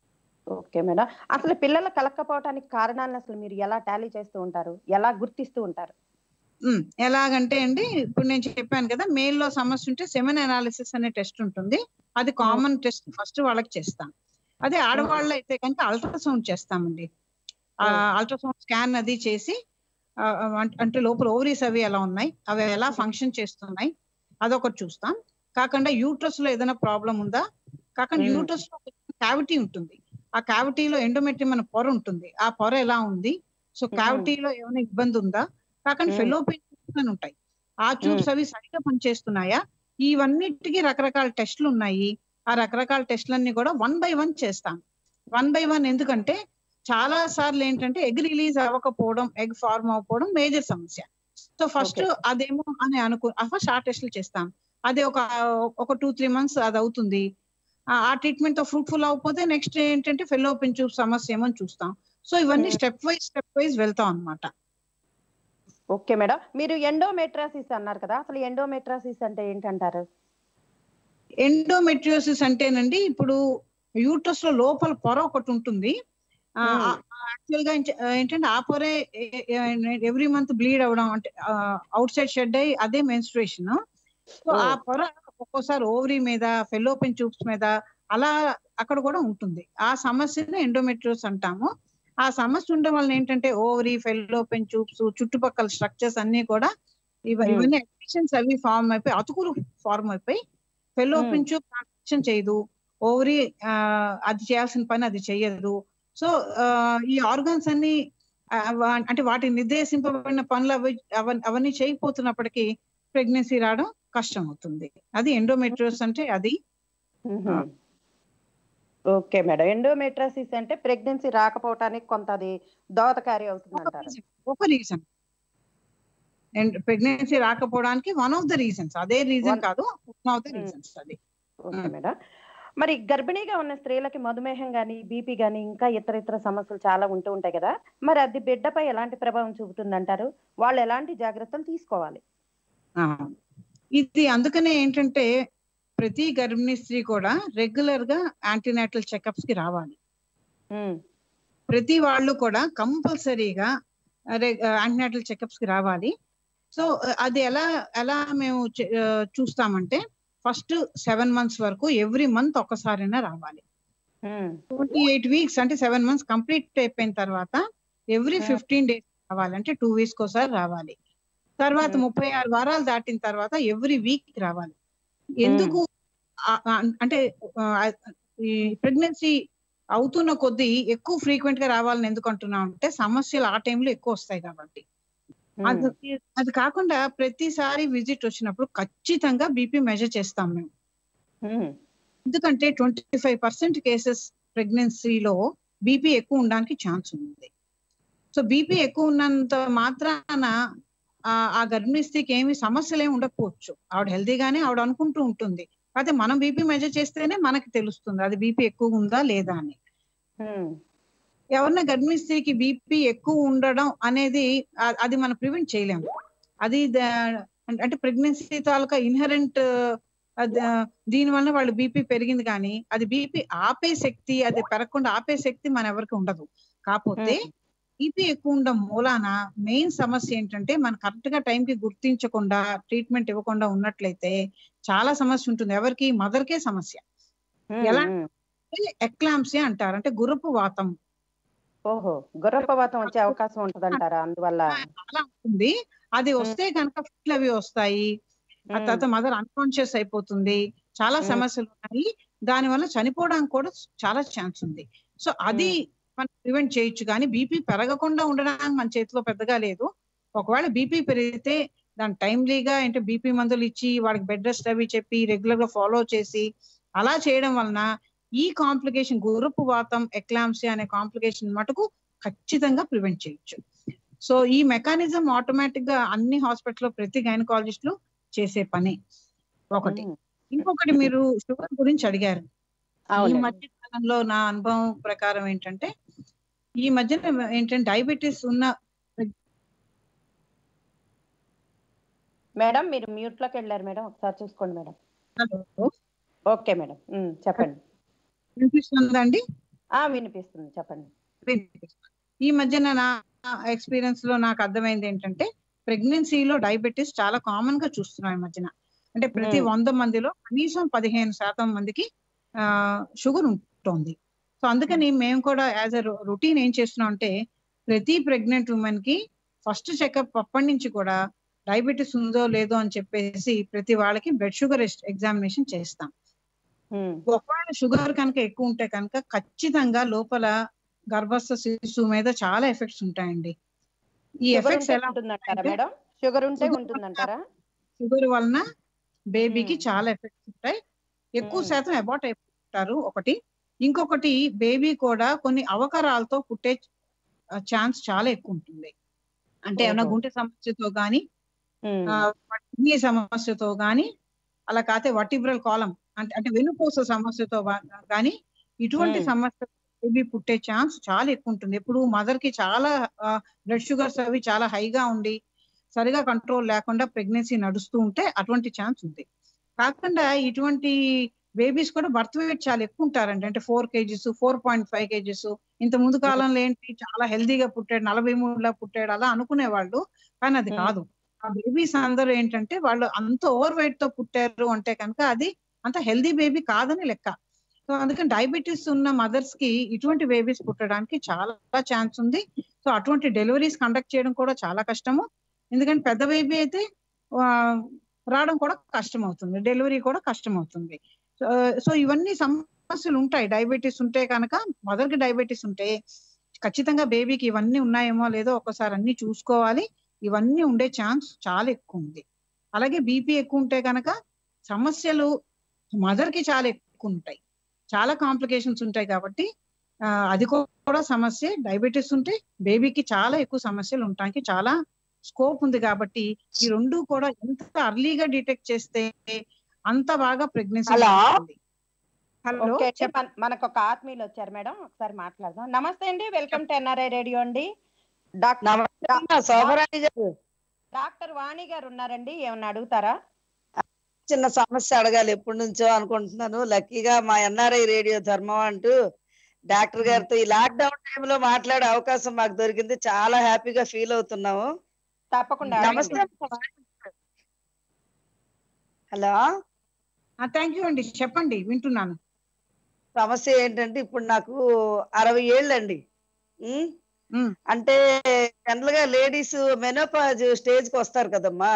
ఓకే మేడం అసలు పిల్లలు కలక్కపోవటానికి కారణాలను అసలు మీరు ఎలా టాలీ చేస్తూ ఉంటారు ఎలా గుర్తిస్తూ ఉంటారు ఉమ్, ఎలాగంటే అండి ఇప్పుడు నేను చెప్పాను కదా మేల్ లో సమస్య ఉంటే సెమెన్ అనాలిసిస్ అనే టెస్ట్ ఉంటుంది అది కామన్ టెస్ట్ ఫస్ట్ వాళ్ళకి చేస్తాం అదే ఆడవాళ్ళు అయితే కనుక అల్ట్రాసౌండ్ చేస్తామండి ఆ Hmm. అల్ట్రాసౌండ్ స్కాన్ అది చేసి ఆ, అం- అంటే లోపల ఓవరీస్ అవి ఎలా ఉన్నాయి అవి ఎలా ఫంక్షన్ చేస్తున్నాయి అదొకటి చూస్తాం కాకుండా యూట్రస్ లో ఏదైనా ప్రాబ్లం ఉందా కాకుండా Hmm. యూట్రస్ లో క్యావిటీ ఉంటుంది ఆ క్యావిటీలో ఎండోమెట్రియం అనే పొర ఉంటుంది ఆ పొర ఎలా ఉంది సో Mhm. క్యావిటీలో ఏమైనా ఇబ్బంది ఉందా కాకుండా Hmm. ఫెలోపిన్ అని ఉంటాయి ఆ ట్యూబ్స్ అవి సరిగ్గా పనిచేస్తున్నాయా ఇవన్నిటికీ రకరకాల టెస్ట్లు ఉన్నాయి ఆ రకరకాల టెస్ట్లన్నీ కూడా వన్ బై వన్ చేస్తాం వన్ బై వన్ ఎందుకంటే చాలా సార్లు ఏంటంటే ఎగ్ రిలీజ్ అవ్వకపోవడం ఎగ్ ఫార్మ్ అవ్వకపోవడం మేజర్ సమస్య సో ఫస్ట్ Okay. అదేమో అని అనుకో ఫస్ట్ ఆ టెస్ట్లు చేస్తాం అదే ఒక ఒక టూ త్రీ మంత్స్ అది అవుతుంది ఆ- ఆ ట్రీట్మెంట్ తో ఫ్రూట్ఫుల్ అవ్వకపోతే నెక్స్ట్ ఏంటంటే ఫెలోపిన్ ట్యూబ్ సమస్య ఏమో చూస్తాం సో ఇవన్నీ Hmm. Stepwise stepwise వెళ్తాం అన్నమాట ఓకే మేడం మీరు ఎండోమెట్రాసిస్ అన్నారు కదా అసలు ఎండోమెట్రాసిస్ అంటే ఏంటంటారు ఎండోమెట్రియోసిస్ అంటేనండి ఇప్పుడు యూట్రస్ లో లోపల పొర ఒకటి ఉంటుంది Hmm. యాక్చువల్ గా ఏంట- ఏంటంటే ఆ పొరే ఎవ్రీ మంత్ బ్లీడ్ అవడం అంటే అవుట్ సైడ్ షెడ్ అయ్యి అదే మెన్స్ట్రుయేషన్ సో Oh. ఆ పొర ఒక్కోసారి ఓవరీ మీద ఫెలోపిన్ ట్యూబ్స్ మీద అలా అక్కడ కూడా ఉంటుంది ఆ సమస్యని ఎండోమెట్రియోస్ అంటాము ఆ సమస్య ఉండడం వల్ల ఏంటంటే ఓవరీ ఫెలోపిన్ ట్యూబ్స్ చుట్టుపక్కల స్ట్రక్చర్స్ అన్ని కూడా ఇవ- Hmm. ఇవన్నీ ఎక్స్టెన్షన్స్ అవి ఫార్మ్ అయిపోయి అతుకులు ఫార్మ్ అయిపోయి ఫెలోపిన్ ట్యూబ్ ట్రాన్సాక్షన్ చేయదు ఓవరీ అది చేయాల్సిన పని అది చెయ్యదు సో ఈ ఆర్గాన్స్ అన్ని ఆ, వా- అంటే వాటికి నిర్దేశింపబడిన పనులు అవి అవన్నీ అవన్నీ చేయకపోతున్నప్పటికీ ప్రెగ్నెన్సీ రావడం కష్టం అవుతుంది అది ఎండోమెట్రియోస్ అంటే అది ఓకే మేడం ఎండోమెట్రాసిస్ అంటే ప్రెగ్నెన్సీ రాకపోవటానికి కొంత అది దోహదకారి అవుతుంది ఒక అంటారు reason. ఒక రీజన్ ప్రెగ్నెన్సీ రాకపోవడానికి వన్ ఆఫ్ ద రీజన్స్ అదే రీజన్ One- కాదు one of the Hmm. Reasons అది ఓకే మ్మ్. మేడం మరి గర్భిణీగా ఉన్న స్త్రీలకి మధుమేహం కానీ బీపీ కానీ ఇంకా ఇతర ఇతర సమస్యలు చాలా ఉంటూ ఉంటాయి కదా మరి అది బిడ్డపై ఎలాంటి ప్రభావం చూపుతుంది అంటారు వాళ్ళు ఎలాంటి జాగ్రత్తలు తీసుకోవాలి ఆ, ఇది అందుకనే ఏంటంటే ప్రతి గర్భిణీ స్త్రీ కూడా రెగ్యులర్ గా యాంటీనాటల్ చెకప్స్ కి రావాలి ఉమ్, ప్రతి వాళ్ళు కూడా కంపల్సరీగా యాంటీనాటల్ చెకప్స్ కి రావాలి సో అది ఎలా ఎలా మేము చే- ఆ, చూస్తామంటే ఫస్ట్ సెవెన్ మంత్స్ వరకు ఎవ్రీ మంత్ ఒక్కసారైనా రావాలి ఉమ్, ట్వంటీ ఎయిట్ వీక్స్ అంటే సెవెన్ మంత్స్ కంప్లీట్ అయిపోయిన తర్వాత ఎవ్రీ Hmm. ఫిఫ్టీన్ డేస్ రావాలి అంటే టూ వీక్స్ ఒకసారి రావాలి తర్వాత Hmm. ముప్పై ఆరు వారాలు దాటిన తర్వాత ఎవ్రీ వీక్ రావాలి ఎందుకు ఆ- ఆ- అంటే ఆ, ఈ ప్రెగ్నెన్సీ అవుతున్న కొద్దీ ఎక్కువ ఫ్రీక్వెంట్ గా రావాలని ఎందుకు అంటున్నాం అంటే సమస్యలు ఆ టైంలో ఎక్కువ వస్తాయి కాబట్టి ఉమ్, అది అది కాకుండా ప్రతిసారి విజిట్ వచ్చినప్పుడు ఖచ్చితంగా బీపీ మెజర్ చేస్తాం మేము ఉమ్, ఎందుకంటే ట్వంటీ ఫైవ్ పర్సెంట్ కేసెస్ ప్రెగ్నెన్సీలో బీపీ ఎక్కువ ఉండడానికి ఛాన్స్ ఉంది సో బీపీ ఎక్కువ ఉన్నంత మాత్రాన ఆ- ఆ గర్భిణీ స్త్రీకి ఏమి సమస్యలు ఏమి ఉండకపోవచ్చు ఆవిడ హెల్తీగానే ఆవిడ అనుకుంటూ ఉంటుంది అయితే మనం బీపీ మెజర్ చేస్తేనే మనకి తెలుస్తుంది అది బీపీ ఎక్కువ ఉందా లేదా అని ఉమ్, ఎవరన్నా గర్భిణీ స్త్రీకి బీపీ ఎక్కువ ఉండడం అనేది ఆ- అది మనం ప్రివెంట్ చేయలేము అది ద- అంటే ప్రెగ్నెన్సీ తాలూకా ఇన్హరెంట్ దీని వల్ల వాళ్ళు బీపీ పెరిగింది కానీ అది బీపీ ఆపే శక్తి అది పెరగకుండా ఆపే శక్తి మన ఎవరికి ఉండదు కాకపోతే ఉమ్, బీపీ ఎక్కువ ఉండడం మూలాన మెయిన్ సమస్య ఏంటంటే మనం కరెక్ట్ గా టైం కి గుర్తించకుండా ట్రీట్మెంట్ ఇవ్వకుండా ఉన్నట్లయితే చాలా సమస్య ఉంటుంది ఎవరికి మదర్ కే సమస్య ఉమ్, ఎలా? ఉమ్. ఎక్లాంప్సియా అంటారు అంటే గుర్రపు వాతం ఓహో గుర్రపవాతం వచ్చే అవకాశం ఉంటదంటారా అందువల్ల చాలా ఉంటుంది అది మ్మ్. వస్తే కనుక ఫిట్లు అవి వస్తాయి ఆ ఉమ్, తర్వాత మదర్ అన్కాన్షియస్ అయిపోతుంది చాలా మ్మ్. సమస్యలు ఉన్నాయి దాని వల్ల చనిపోవడానికి కూడా చాలా ఛాన్స్ ఉంది సో అది మనం ప్రివెంట్ చేయొచ్చు కానీ బీపీ పెరగకుండా ఉండడానికి మన చేతిలో పెద్దగా లేదు ఒకవేళ బీపీ పెరిగితే దాని టైమ్లీగా అంటే బీపీ మందులు ఇచ్చి వాడికి బెడ్ రెస్ట్ అవి చెప్పి రెగ్యులర్ గా ఫాలో చేసి అలా చేయడం వలన ఈ కాంప్లికేషన్ గుర్రపు వాతం ఎక్లాంసియా అనే కాంప్లికేషన్ మటుకు ఖచ్చితంగా ప్రివెంట్ చేయొచ్చు సో ఈ మెకానిజం ఆటోమేటిక్ గా అన్ని హాస్పిటల్లో ప్రతి గైనకాలజిస్ట్ చేసే పని ఒకటి ఉమ్, ఇంకొకటి మీరు షుగర్ గురించి అడిగారు ఈ అవునండి మధ్య కాలంలో నా అనుభవం ప్రకారం ఏంటంటే ఈ మధ్యన ఏంటంటే డయాబెటీస్ ఉన్న మేడం మీరు మ్యూట్ లోకి వెళ్ళారు మేడం ఒకసారి చూసుకోండి మేడం పిల్లలు ఓకే మేడం ఉమ్, చెప్పండి వినిపిస్తుందండి ఆ వినిపిస్తుంది చెప్పండి వినిపిస్తుంది. ఈ మధ్యన నా ఎక్స్పీరియన్స్ లో నాకు అర్థమైంది ఏంటంటే ప్రెగ్నెన్సీలో డయాబెటీస్ చాలా కామన్ గా చూస్తున్నాం ఈ మధ్యన అంటే ప్రతి Hmm. వంద మందిలో కనీసం పదిహేను శాతం మందికి షుగర్ ఉంటుంది సో అందుకని మేము కూడా యాజ్ అ రొటీన్ ఏం చేస్తున్నాం అంటే ప్రతి ప్రెగ్నెంట్ ఉమెన్ కి ఫస్ట్ చెకప్ అప్పటి నుంచి కూడా డయాబెటీస్ ఉందో లేదో అని చెప్పేసి ప్రతి వాళ్ళకి బ్లడ్ షుగర్ ఎగ్జామినేషన్ చేస్తాం ఉమ్, ఒకవేళ షుగర్ కనుక ఎక్కువ ఉంటే కనుక ఖచ్చితంగా లోపల గర్భస్థ శిశువు మీద చాలా ఎఫెక్ట్స్ ఉంటాయండి ఈ షుగర్ ఎఫెక్ట్స్ ఉంటే ఎలా ఉంటుందంటారా అంటే- మేడం షుగర్ ఉంటే షుగర్ ఉంటుందంటారా షుగర్ వలన బేబీకి Hmm. చాలా ఎఫెక్ట్స్ ఉంటాయి ఎక్కువ Hmm. శాతం అబార్ట్ అయిపోతారు ఒకటి ఇంకొకటి బేబీ కూడా కొన్ని అవకరాలతో పుట్టే ఛాన్స్ చాలా ఎక్కువ ఉంటుంది అంటే ఏమైనా ఓహో. గుండె సమస్యతో గానీ ఉమ్, కిడ్నీ సమస్యతో గానీ అలా కాతే వర్టిబ్రల్ కాలం అంటే అంటే వెన్నుపూస సమస్యతో వా- గానీ ఇటువంటి Hmm. సమస్య బేబీ పుట్టే ఛాన్స్ చాలా ఎక్కువ ఉంటుంది ఇప్పుడు మదర్ కి చాలా బ్లడ్ షుగర్స్ అవి చాలా హైగా ఉండి సరిగా కంట్రోల్ లేకుండా ప్రెగ్నెన్సీ నడుస్తూ ఉంటే అటువంటి ఛాన్స్ ఉంది కాకుండా ఇటువంటి బేబీస్ కూడా బర్త్ వెయిట్ చాలా ఎక్కువ ఉంటారండి అంటే four KGs four point five KGs ఇంత ముందు కాలంలో ఏంటి చాలా హెల్దీగా పుట్టాడు నలభై మూడులా పుట్టాడు అలా అనుకునేవాళ్ళు కానీ అది Hmm. కాదు ఆ బేబీస్ అందరూ ఏంటంటే వాళ్ళు అంత ఓవర్ వెయిట్ తో పుట్టారు అంటే కనుక అది అంత హెల్దీ బేబీ కాదని లెక్క సో అందుకని డయాబెటీస్ ఉన్న మదర్స్ కి ఇటువంటి బేబీస్ పుట్టడానికి చాలా ఛాన్స్ ఉంది సో అటువంటి డెలివరీస్ కండక్ట్ చేయడం కూడా చాలా కష్టము ఎందుకంటే పెద్ద బేబీ అయితే ఆ, రావడం కూడా కష్టం అవుతుంది డెలివరీ కూడా కష్టం అవుతుంది సో సో ఇవన్నీ సమస్యలు ఉంటాయి డయాబెటీస్ ఉంటే కనుక మదర్ కి డయాబెటీస్ ఉంటే ఖచ్చితంగా బేబీకి ఇవన్నీ ఉన్నాయేమో లేదో ఒకసారి అన్ని చూసుకోవాలి ఇవన్నీ ఉండే ఛాన్స్ చాలా ఎక్కువ ఉంది అలాగే బీపీ ఎక్కువ ఉంటే కనుక సమస్యలు మదర్ కి చాలా ఎక్కువ ఉంటాయి చాలా కాంప్లికేషన్స్ ఉంటాయి కాబట్టి ఆ, అది కూడా సమస్య డయాబెటీస్ ఉంటే బేబీకి చాలా ఎక్కువ సమస్యలు ఉండటానికి చాలా స్కోప్ ఉంది కాబట్టి ఈ రెండు కూడా ఎంత అర్లీగా డిటెక్ట్ చేస్తే అంత బాగా ప్రెగ్నెన్సీ హలో? హలో ఓకే చెప్ప మన- మనకు ఒక ఆత్మీయులు వచ్చారు మేడం ఒకసారి మాట్లాడదాం నమస్తే అండి వెల్కమ్ టు ఎన్ఆర్ఐ రేడియో అండి డాక్టర్ నమస్తే అమ్మా, శోభరాణి గారు డాక్టర్ వాణి గారు ఉన్నారండి ఏమన్నా అడుగుతారా చిన్న సమస్య అడగాలి ఎప్పటి నుంచో అనుకుంటున్నాను లక్కీగా మా ఎన్ఆర్ఐ రేడియో ధర్మం అంటూ డాక్టర్ గారితో ఈ లాక్ డౌన్ టైంలో మాట్లాడే అవకాశం మాకు దొరికింది చాలా హ్యాపీగా ఫీల్ అవుతున్నాము తప్పకుండా నమస్తే అమ్మా. హలో థ్యాంక్ యూ అండి చెప్పండి వింటున్నాను సమస్య ఏంటంటే ఇప్పుడు నాకు అరవై ఏళ్ళండి ఉమ్, ఉమ్, అంటే జనరల్ గా లేడీస్ మెనోపాజ్ స్టేజ్ కి వస్తారు కదమ్మా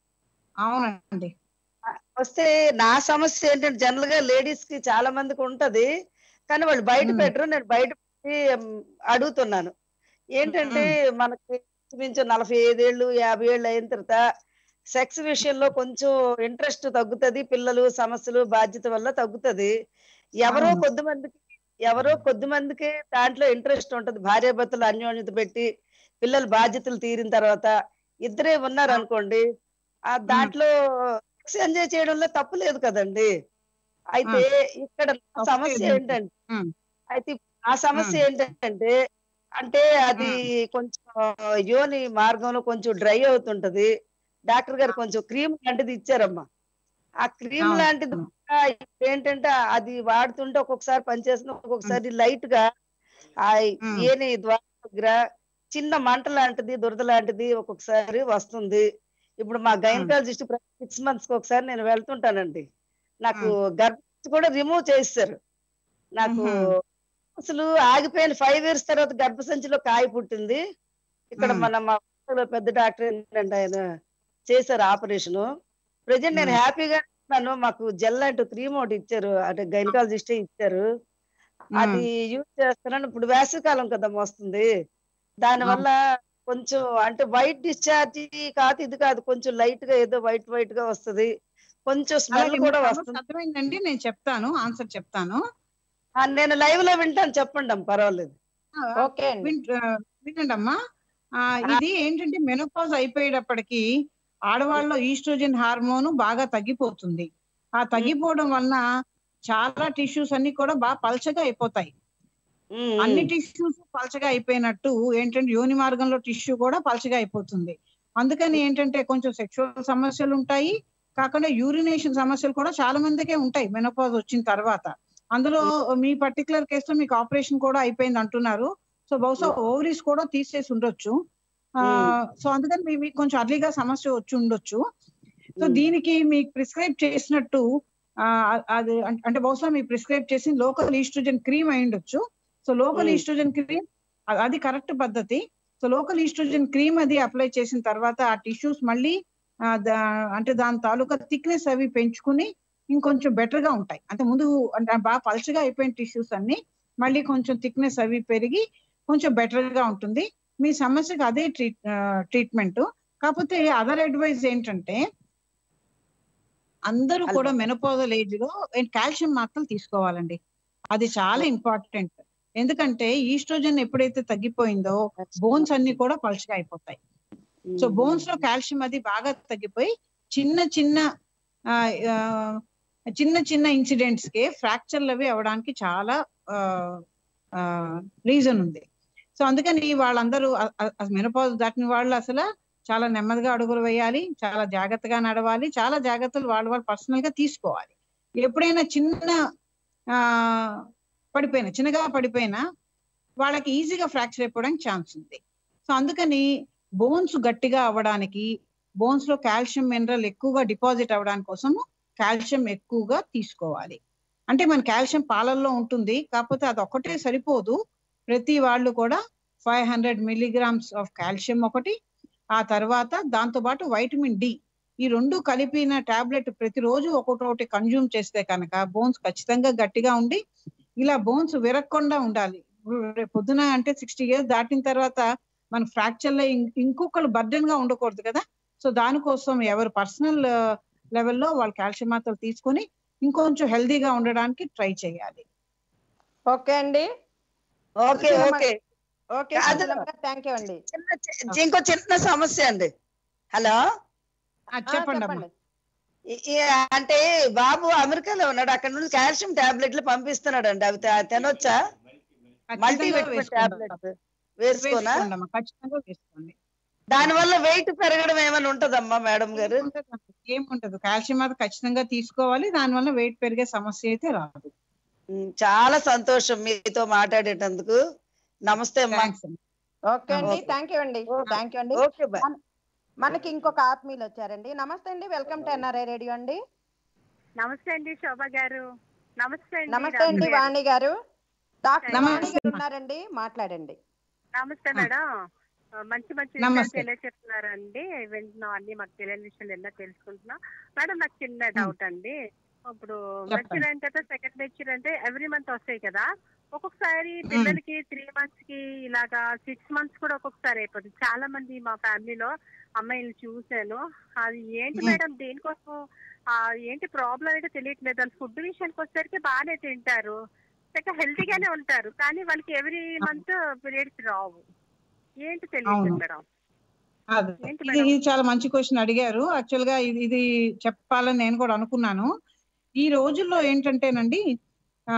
అవునండి వస్తే నా సమస్య ఏంటంటే జనరల్ గా లేడీస్ కి చాలా మందికి ఉంటది కానీ వాళ్ళు బయట మ్మ్. పెట్టరు నేను బయట పెట్టి ఉమ్, అడుగుతున్నాను ఏంటంటే మనకి ఇంచుమించు నలభై ఐదేళ్ళు యాభై ఏళ్ళు అయిన తర్వాత సెక్స్ విషయంలో కొంచెం ఇంట్రెస్ట్ తగ్గుతది పిల్లలు సమస్యలు బాధ్యత వల్ల తగ్గుతది ఎవరో అవును. కొద్ది మందికి ఎవరో కొద్ది మందికి దాంట్లో ఇంట్రెస్ట్ ఉంటది భార్యాభర్తలు అన్యోన్యత పెట్టి పిల్లల బాధ్యతలు తీరిన తర్వాత ఇద్దరే ఉన్నారు అనుకోండి ఆ దాంట్లో సెక్స్ ఎంజాయ్ చేయడంలో తప్పు లేదు కదండి అయితే ఇక్కడ నా తప్పు సమస్య లేదు. ఏంటంటే ఉమ్, అయితే ఆ సమస్య ఏంటంటే అంటే అది కొంచెం యోని మార్గంలో కొంచెం డ్రై అవుతుంటది డాక్టర్ గారు కొంచెం క్రీమ్ లాంటిది ఇచ్చారమ్మా ఆ క్రీమ్ అవును. లాంటిది కూడా ఏంటంటే అది వాడుతుంటే ఒక్కొక్కసారి పనిచేస్తుంది ఒక్కొక్కసారి లైట్ గా ఆ ఉమ్. ఏని ద్వారా దగ్గర చిన్న మంట లాంటిది దురద లాంటిది ఒక్కొక్కసారి వస్తుంది ఇప్పుడు మా గైనకాలజిస్ట్ సిక్స్ మంత్స్ కి ఒకసారి నేను వెళ్తుంటానండి నాకు గర్భ కూడా రిమూవ్ చేస్తారు నాకు మ్మ్. అసలు ఆగిపోయిన ఫైవ్ ఇయర్స్ తర్వాత గర్భసంచిలో కాయ పుట్టింది ఇక్కడ మ్మ్. మన మా ఊర్లో పెద్ద డాక్టర్ ఏంటంటే ఆయన చేశారు ఆపరేషన్ ప్రజెంట్ నేను మ్మ్. హ్యాపీగా ఉన్నాను మాకు జెల్ లాంటి క్రీమ్ ఒకటి ఇచ్చారు అంటే గైనకాలజిస్టే ఇచ్చారు అది యూజ్ చేస్తున్నాను ఇప్పుడు వేసవికాలం కదా వస్తుంది దాని వల్ల కొంచెం అంటే వైట్ డిశ్చార్జ్ కాదు ఇది కాదు కొంచెం లైట్ గా ఏదో వైట్ వైట్ గా వస్తది కొంచెం స్మెల్ అలాగే కూడా మీ సమస్య వస్తుంది అర్థమైందండి నేను చెప్తాను ఆన్సర్ చెప్తాను ఆ, నేను లైవ్ లో వింటాను చెప్పండి అమ్మ పర్వాలేదు ఓకే అండి విన్- ఆ, వినండి అమ్మా ఆ, ఇది ఏంటంటే మెనోపాజ్ అయిపోయేటప్పటికి ఆడవాళ్ళలో ఈస్ట్రోజన్ హార్మోన్ బాగా తగ్గిపోతుంది ఆ తగ్గిపోవడం వలన చాలా టిష్యూస్ అన్ని కూడా బాగా పల్చగా అయిపోతాయి ఉమ్, అన్ని టిష్యూస్ పలచగా అయిపోయినట్టు ఏంటంటే యోని మార్గంలో టిష్యూ కూడా పలచగా అయిపోతుంది అందుకని ఏంటంటే కొంచెం సెక్షువల్ సమస్యలు ఉంటాయి కాకుండా యూరినేషన్ సమస్యలు కూడా చాలా మందికే ఉంటాయి మెనోపాజ్ వచ్చిన తర్వాత అందులో మీ పర్టికులర్ కేసులో మీకు ఆపరేషన్ కూడా అయిపోయింది అంటున్నారు సో బహుశా ఓవరీస్ కూడా తీసేసి ఉండొచ్చు ఆ, సో అందుకని మీ- మీకు కొంచెం అర్లీగా సమస్య వచ్చి ఉండొచ్చు సో ఉమ్, దీనికి మీకు ప్రిస్క్రైబ్ చేసినట్టు ఆ, అది అం- అంటే బహుశా మీకు ప్రిస్క్రైబ్ చేసి లోకల్ ఈస్ట్రోజన్ క్రీమ్ అయి ఉండొచ్చు so local Hmm. Estrogen cream అది కరెక్ట్ పద్ధతి సో లోకల్ ఈస్ట్రోజన్ క్రీమ్ అది అప్లై చేసిన తర్వాత ఆ టిష్యూస్ మళ్ళీ ఆ, దా- అంటే దాని తాలూకా థిక్నెస్ అవి పెంచుకుని ఇంకొంచెం బెటర్ గా ఉంటాయి అంటే ముందు అంటే బాగా పలచగా అయిపోయిన టిష్యూస్ అన్ని మళ్ళీ కొంచెం థిక్నెస్ అవి పెరిగి కొంచెం బెటర్ గా ఉంటుంది మీ సమస్యకి అదే ట్రీట్ ట్రీట్మెంట్ కాకపోతే అదర్ అడ్వైజ్ ఏంటంటే అందరూ కూడా మెనపోజల్ ఏజ్ లో కాల్షియం మాత్రలు తీసుకోవాలండి అది చాలా ఇంపార్టెంట్ ఎందుకంటే ఈస్ట్రోజన్ ఎప్పుడైతే తగ్గిపోయిందో బోన్స్ అన్ని కూడా పలుచగా అయిపోతాయి సో బోన్స్ లో కాల్షియం అది బాగా తగ్గిపోయి చిన్న చిన్న ఆ, ఆ, చిన్న చిన్న ఇన్సిడెంట్స్ కి ఫ్రాక్చర్లు అవి అవడానికి చాలా రీజన్ ఉంది సో అందుకని వాళ్ళందరూ మెనపాజ్ దాటిన వాళ్ళు అసలు చాలా నెమ్మదిగా అడుగులు వేయాలి చాలా జాగ్రత్తగా నడవాలి చాలా జాగ్రత్తలు వాళ్ళు వాళ్ళు పర్సనల్ గా తీసుకోవాలి ఎప్పుడైనా చిన్న ఆ పడిపోయినా చిన్నగా పడిపోయినా వాళ్ళకి ఈజీగా ఫ్రాక్చర్ అయిపోవడానికి ఛాన్స్ ఉంది సో అందుకని బోన్స్ గట్టిగా అవ్వడానికి బోన్స్ లో కాల్షియం మినరల్ ఎక్కువగా డిపాజిట్ అవ్వడానికి కోసం కాల్షియం ఎక్కువగా తీసుకోవాలి అంటే మన కాల్షియం పాలల్లో ఉంటుంది కాకపోతే అది ఒక్కటే సరిపోదు ప్రతి వాళ్ళు కూడా five hundred milligrams of calcium ఒకటి ఆ తర్వాత దాంతో పాటు వైటమిన్ డి ఈ రెండు కలిపిన టాబ్లెట్ ప్రతిరోజు ఒక్కొక్కటి కన్జ్యూమ్ చేస్తే కనుక బోన్స్ ఖచ్చితంగా గట్టిగా ఉండి ఇలా బోన్స్ విరగకుండా ఉండాలి రేపు పొద్దున అంటే సిక్స్టీ ఇయర్స్ దాటిన తర్వాత మన ఫ్రాక్చర్ లో ఇం- ఇంకొకరు బర్డెన్ గా ఉండకూడదు కదా సో దానికోసం ఎవరు పర్సనల్ లెవెల్లో వాళ్ళు కాల్షియం మాత్రలు తీసుకొని ఇంకొంచెం హెల్దీగా ఉండడానికి ట్రై చేయాలి ఓకే అండి ఓకే ఓకే ఓకే కాదు. థ్యాంక్ యూ అండి చిన్న చి- ఇంకో చిన్న సమస్య అండి హలో ఆ, ఆ, చెప్పండి అమ్మా ఈ- ఈ అంటే బాబు అమెరికాలో ఉన్నాడు అక్కడ నుండి కాల్షియం టాబ్లెట్లు పంపిస్తున్నాడు అండి అవి తే- తినొచ్చా మల్టీ ఖచ్చితంగా విటమిన్ వేసుకోండి. టాబ్లెట్స్ వేసుకోనా వేసుకోండి అమ్మా, ఖచ్చితంగా వేసుకోండి దాని వల్ల వెయిట్ పెరగడం ఏమైనా ఉంటదమ్మా మేడం గారు ఏముంటది- ఏముంటదు కాల్షియం అది ఖచ్చితంగా తీసుకోవాలి దానివల్ల వెయిట్ పెరిగే సమస్య అయితే రాదు ఉమ్, చాలా సంతోషం మీతో మాట్లాడేటందుకు నమస్తే అమ్మా థ్యాంక్స్ అండి ఓకే అండి ఓకే. థ్యాంక్ యూ అండి ఓకే. థ్యాంక్ యూ అండి ఓకే బాయ్ మనకి ఇంకొక ఆత్మీయులు వచ్చారండి నమస్తే అండి వెల్కమ్ టు ఎన్ఆర్ఐ రేడియో అండి నమస్తే అండి శోభ గారు నమస్తే అండి నమస్తే అండి రాజు గారు. వాణి గారు డాక్టర్ నమస్తే వాణి గారు అమ్మా. ఉన్నారండి మాట్లాడండి నమస్తే మేడం ఆ, మంచి మంచి నమస్తే. విషయాలు తెలియచెప్తున్నారండి వింటున్నాం అన్ని మాకు తెలియని విషయాలు ఎన్నో తెలుసుకుంటున్నాం మేడం నాకు చిన్న డౌట్ అండి ఇప్పుడు చెప్పండి. మెచ్యూర్ అయిన తర్వాత సెకండ్ మెచ్యూర్ అంటే ఎవ్రీ మంత్ వస్తాయి కదా ఒక్కొక్కసారి పిల్లలకి త్రీ మంత్స్ కి ఇలాగా సిక్స్ మంత్స్ కూడా ఒక్కొక్కసారి అయిపోతుంది చాలా మంది మా ఫ్యామిలీలో అమ్మాయిలు చూశాను అది ఏంటి మ్మ్. మేడం దేనికోసం ఆ, ఏంటి ప్రాబ్లం అయితే తెలియట్లేదు వాళ్ళు ఫుడ్ విషయానికి వచ్చేసరికి బాగానే తింటారు చక్కగా హెల్తీగానే ఉంటారు కానీ వాళ్ళకి ఎవ్రీ మంత్ పీరియడ్స్ రావు ఏంటి తెలియదు అవును. మేడం అదే ఏంటి ఇది మేడం? ఇది చాలా మంచి క్వశ్చన్ అడిగారు యాక్చువల్ గా ఇది ఇది చెప్పాలని నేను కూడా అనుకున్నాను ఈ రోజుల్లో ఏంటంటేనండి ఆ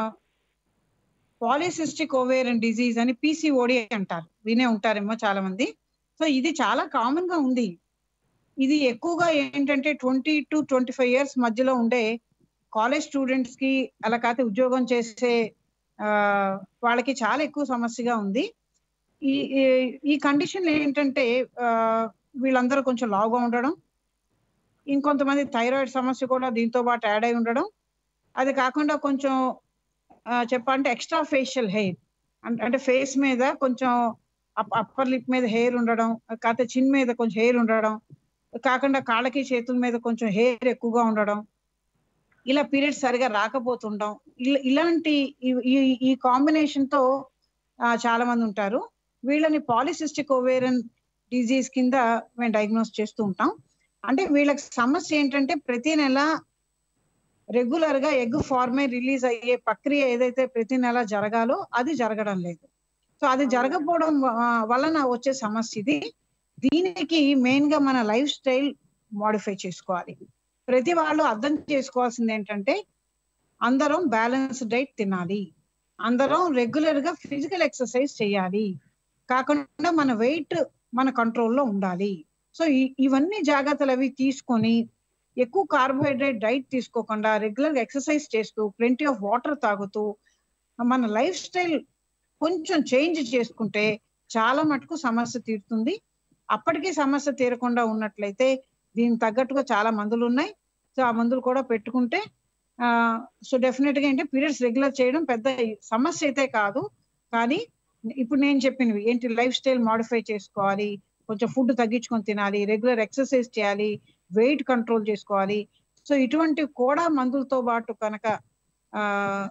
పాలిసిస్టిక్ ఓవేరియన్ డిజీజ్ అని పీసీఓడి అంటారు వినే ఉంటారేమో చాలా మంది సో ఇది చాలా కామన్ గా ఉంది ఇది ఎక్కువగా ఏంటంటే twenty to twenty five years మధ్యలో ఉండే కాలేజ్ స్టూడెంట్స్ కి అలా కాకపోతే ఉద్యోగం చేసే ఆ, వాళ్ళకి చాలా ఎక్కువ సమస్యగా ఉంది ఈ ఈ- ఈ కండిషన్ ఏంటంటే ఆ, వీళ్ళందరూ కొంచెం లావుగా ఉండడం ఇంకొంతమంది థైరాయిడ్ సమస్య కూడా దీంతో పాటు యాడ్ అయి ఉండడం అది కాకుండా కొంచెం ఆ, చెప్పాలంటే ఎక్స్ట్రా ఫేషియల్ హెయిర్ అంటే ఫేస్ మీద కొంచెం అప్పర్ లిప్ మీద హెయిర్ ఉండడం కాకపోతే చిన్ మీద కొంచెం హెయిర్ ఉండడం కాకుండా కాళ్ళకి చేతుల మీద కొంచెం హెయిర్ ఎక్కువగా ఉండడం ఇలా పీరియడ్స్ సరిగా రాకపోతుండడం ఇలా ఇలాంటి ఈ- ఈ- ఈ కాంబినేషన్ తో ఆ, చాలా మంది ఉంటారు వీళ్ళని పాలిసిస్టిక్ ఓవేరియన్ డిజీజ్ కింద మేము డయాగ్నోస్ చేస్తూ ఉంటాం అంటే వీళ్ళకి సమస్య ఏంటంటే ప్రతి నెల రెగ్యులర్ గా ఎగ్ ఫార్మే రిలీజ్ అయ్యే ప్రక్రియ ఏదైతే ప్రతి నెల జరగాలో అది జరగడం లేదు సో అది జరగకపోవడం వ- వలన వచ్చే సమస్య ఇది దీనికి మెయిన్ గా మన లైఫ్ స్టైల్ మాడిఫై చేసుకోవాలి ప్రతి వాళ్ళు అర్థం చేసుకోవాల్సింది ఏంటంటే అందరం బ్యాలెన్స్ డైట్ తినాలి అందరం రెగ్యులర్ గా ఫిజికల్ ఎక్సర్సైజ్ చేయాలి కాకుండా మన వెయిట్ మన కంట్రోల్లో ఉండాలి సో ఈ- ఇవన్నీ జాగ్రత్తలు అవి తీసుకొని ఎక్కువ కార్బోహైడ్రేట్ డైట్ తీసుకోకుండా రెగ్యులర్ గా ఎక్సర్సైజ్ చేస్తూ ప్లెంటీ ఆఫ్ వాటర్ తాగుతూ మన లైఫ్ స్టైల్ కొంచెం చేంజ్ చేసుకుంటే చాలా మటుకు సమస్య తీరుతుంది అప్పటికీ సమస్య తీరకుండా ఉన్నట్లయితే దీనికి తగ్గట్టుగా చాలా మందులు ఉన్నాయి సో ఆ మందులు కూడా పెట్టుకుంటే సో డెఫినెట్ గా ఏంటి పీరియడ్స్ రెగ్యులర్ చేయడం పెద్ద సమస్య అయితే కాదు కానీ ఇప్పుడు నేను చెప్పినవి ఏంటి లైఫ్ స్టైల్ మాడిఫై చేసుకోవాలి కొంచెం ఫుడ్ తగ్గించుకొని తినాలి రెగ్యులర్ ఎక్సర్సైజ్ చేయాలి వెయిట్ కంట్రోల్ చేసుకోవాలి సో ఇటువంటి కూడా మందులతో పాటు కనుక ఆ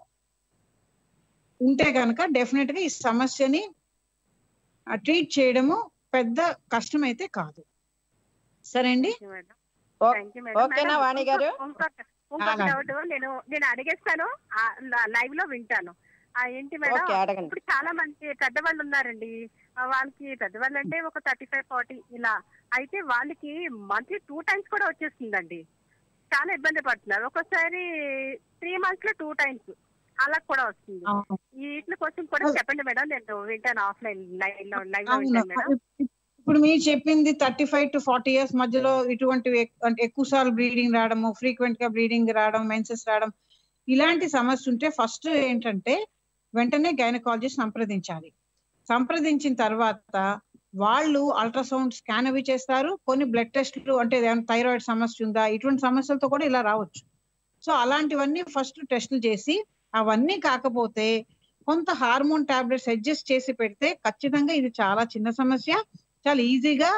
ఉంటే కనుక డెఫినెట్ గా ఈ సమస్యని ట్రీట్ చేయడము పెద్ద కష్టం అయితే కాదు సరే అండి Thank you, madam. Oh- Thank you, madam. ఓకేనా Madam, వాణి గారు? ఇంకొక- ఇంకొక అలాగే. డౌట్ నేను నేను అడిగేస్తాను లైవ్ లో వింటాను ఆ ఏంటి మేడం ఓకే అడగండి ఇప్పుడు చాలా మంది పెద్దవాళ్ళు ఉన్నారండి ఆ, వాళ్ళకి పెద్దవాళ్ళు అంటే ఒక థర్టీ ఫైవ్ ఫార్టీ ఇలా అయితే వాళ్ళకి మంత్లీ టూ టైమ్స్ కూడా వచ్చేస్తుందండి చాలా ఇబ్బంది పడుతున్నారు ఒక్కోసారి త్రీ మంత్స్ లో టూ టైమ్స్ అలా కూడా వస్తుంది అవును. వీటి కోసం కూడా అవును. చెప్పండి మేడం నేను వింటాను ఆఫ్లైన్ లైవ్ లో లైవ్ లో అవును వింటాను మేడం ఇప్పుడు మీరు చెప్పింది thirty five to forty years మధ్యలో ఇటువంటివి ఎక్- అంటే ఎక్కువ సార్లు బ్లీడింగ్ రావడము ఫ్రీక్వెంట్ గా బ్లీడింగ్ రావడం మెన్సెస్ రావడం ఇలాంటి సమస్య ఉంటే ఫస్ట్ ఏంటంటే వెంటనే గైనకాలజిస్ట్ సంప్రదించాలి సంప్రదించిన తర్వాత వాళ్ళు అల్ట్రాసౌండ్ స్కాన్ అవి చేస్తారు కొన్ని బ్లడ్ టెస్ట్లు అంటే ఏదైనా థైరాయిడ్ సమస్య ఉందా ఇటువంటి సమస్యలతో కూడా ఇలా రావచ్చు సో అలాంటివన్నీ ఫస్ట్ టెస్టులు చేసి అవన్నీ కాకపోతే కొంత హార్మోన్ టాబ్లెట్స్ అడ్జస్ట్ చేసి పెడితే ఖచ్చితంగా ఇది చాలా చిన్న సమస్య చాలా ఈజీగా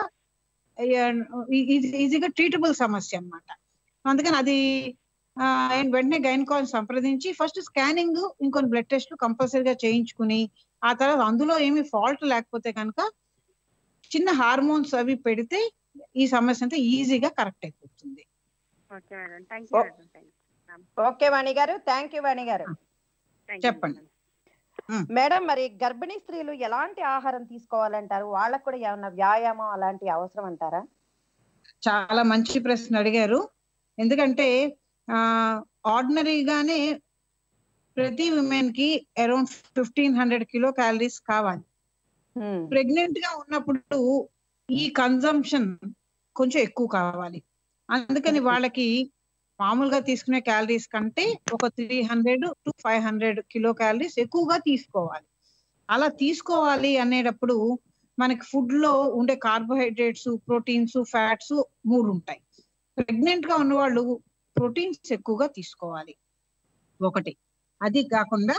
ఈజీగా ట్రీటబుల్ సమస్య అన్నమాట అందుకని అది ఆ, ఆయన వెంటనే గైనకాల్ సంప్రదించి ఫస్ట్ స్కానింగ్ ఇంకొన్ని బ్లడ్ టెస్ట్లు కంపల్సరీగా చేయించుకుని ఆ తర్వాత అందులో ఏమి ఫాల్ట్ లేకపోతే కనుక చిన్న హార్మోన్స్ అవి పెడితే ఈ సమస్య అంతా ఈజీగా కరెక్ట్ అయిపోతుంది ఓకే మేడం థ్యాంక్ యూ ఓ- మేడం థ్యాంక్ ఓకే వాణి గారు థ్యాంక్ యూ వాణి గారు యూ చెప్పండి. మ్మ్. మేడం మరి గర్భిణీ స్త్రీలు ఎలాంటి ఆహారం తీసుకోవాలంటారు వాళ్ళకు కూడా ఏమన్నా వ్యాయామం అలాంటి అవసరం అంటారా చాలా మంచి ప్రశ్న అడిగారు ఎందుకంటే ఆ ఆర్డినరీగానే ప్రతి ఉమెన్ కి around fifteen hundred kilo calories కావాలి మ్మ్. ప్రెగ్నెంట్ గా ఉన్నప్పుడు ఈ కన్జంప్షన్ కొంచెం ఎక్కువ కావాలి అందుకని Okay. వాళ్ళకి మామూలుగా తీసుకునే క్యాలరీస్ కంటే ఒక three hundred to five hundred kilo calories ఎక్కువగా తీసుకోవాలి అలా తీసుకోవాలి అనేటప్పుడు మనకి ఫుడ్ లో ఉండే కార్బోహైడ్రేట్స్ ప్రోటీన్స్ ఫ్యాట్స్ మూడు ఉంటాయి ప్రెగ్నెంట్ గా ఉన్న వాళ్ళు ప్రోటీన్స్ ఎక్కువగా తీసుకోవాలి ఒకటి అది కాకుండా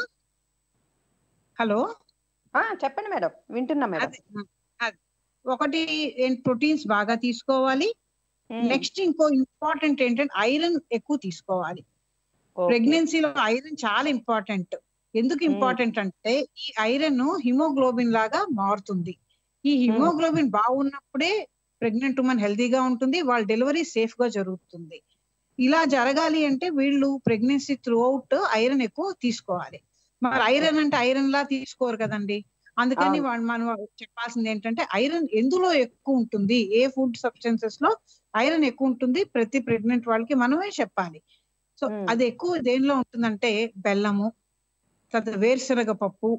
హలో ఆ, చెప్పండి మేడం వింటున్నా మేడం అది అది ఒకటి ప్రోటీన్స్ బాగా తీసుకోవాలి మ్మ్. నెక్స్ట్ ఇంకో ఇంపార్టెంట్ ఏంటంటే ఐరన్ ఎక్కువ తీసుకోవాలి ఓకే. ప్రెగ్నెన్సీలో ఐరన్ చాలా ఇంపార్టెంట్ ఎందుకు ఇంపార్టెంట్ అంటే ఈ ఐరన్ హిమోగ్లోబిన్ లాగా మారుతుంది ఈ హిమోగ్లోబిన్ బాగున్నప్పుడే ప్రెగ్నెంట్ ఉమెన్ హెల్తీగా ఉంటుంది వాళ్ళ డెలివరీ సేఫ్ గా జరుగుతుంది ఇలా జరగాలి అంటే వీళ్ళు ప్రెగ్నెన్సీ త్రూ అవుట్ ఐరన్ ఎక్కువ తీసుకోవాలి మరి ఐరన్ అంటే ఐరన్ లా తీసుకోరు కదండి అందుకని అవును. వాళ్ళు మనం చెప్పాల్సింది ఏంటంటే ఐరన్ ఎందులో ఎక్కువ ఉంటుంది ఏ ఫుడ్ సబ్స్టెన్సెస్ లో ఐరన్ ఎక్కువ ఉంటుంది ప్రతి ప్రెగ్నెంట్ వాళ్ళకి మనమే చెప్పాలి సో Hmm. అది ఎక్కువ దేనిలో ఉంటుందంటే బెల్లము తర్వాత వేరుశనగ పప్పు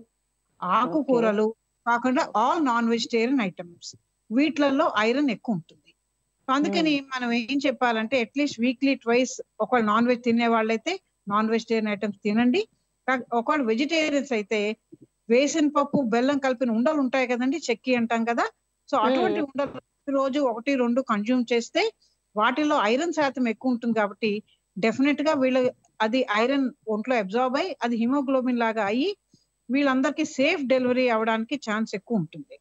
ఆకుకూరలు కాకుండా ఆల్ నాన్ వెజిటేరియన్ ఐటమ్స్ వీటిలలో ఐరన్ ఎక్కువ ఉంటుంది అందుకని మనం ఏం చెప్పాలంటే అట్లీస్ట్ వీక్లీ ట్వైస్ ఒకవేళ నాన్ వెజ్ తినే వాళ్ళైతే నాన్ వెజిటేరియన్ ఐటమ్స్ తినండి కా- ఒకవేళ వెజిటేరియన్స్ అయితే వేసిన పప్పు బెల్లం కలిపిన ఉండలు ఉంటాయి కదండి చెక్కి అంటాం కదా సో అటువంటి ఉండలు రోజు ఒకటి రెండు కన్జ్యూమ్ చేస్తే వాటిలో ఐరన్ శాతం ఎక్కువ ఉంటుంది కాబట్టి డెఫినెట్ గా వీళ్ళ అది ఐరన్ ఒంట్లో అబ్జార్బ్ అయ్యి అది హిమోగ్లోబిన్ లాగా అయ్యి వీళ్ళందరికీ సేఫ్ డెలివరీ అవడానికి ఛాన్స్ ఎక్కువ ఉంటుంది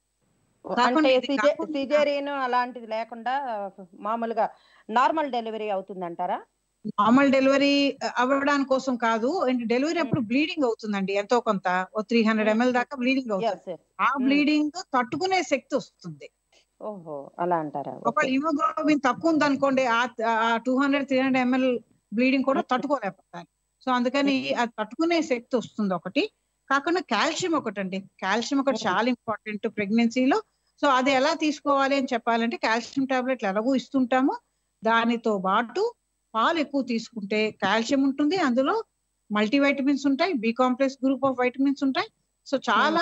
కాకుండా అంటే ఇది కాకుండా- సిజేరియన్ అలాంటిది లేకుండా మామూలుగా నార్మల్ డెలివరీ అవుతుందంటారా నార్మల్ డెలివరీ అవ్వడానికి కోసం కాదు డెలివరీ అప్పుడు బ్లీడింగ్ అవుతుందండి ఎంతో కొంత ఓ త్రీ హండ్రెడ్ ఎంఎల్ దాకా బ్లీడింగ్ అవుతుంది ఎస్ ఆ బ్లీడింగ్ తట్టుకునే శక్తి వస్తుంది ఓహో అలా అంటారా ఒకవేళ హిమోగ్లోబిన్ తక్కువ ఉంది అనుకోండి ఆ two hundred three hundred ML bleeding కూడా తట్టుకోలేకపోతారు సో అందుకని అది తట్టుకునే శక్తి వస్తుంది ఒకటి కాకుండా కాల్షియం ఒకటి అండి కాల్షియం ఒకటి Mm. చాలా ఇంపార్టెంట్ ప్రెగ్నెన్సీలో సో అది ఎలా తీసుకోవాలి అని చెప్పాలంటే కాల్షియం టాబ్లెట్లు ఎలాగో ఇస్తుంటాము దానితో పాటు పాలు ఎక్కువ తీసుకుంటే కాల్షియం ఉంటుంది అందులో మల్టీవైటమిన్స్ ఉంటాయి B complex group of vitamins ఉంటాయి సో చాలా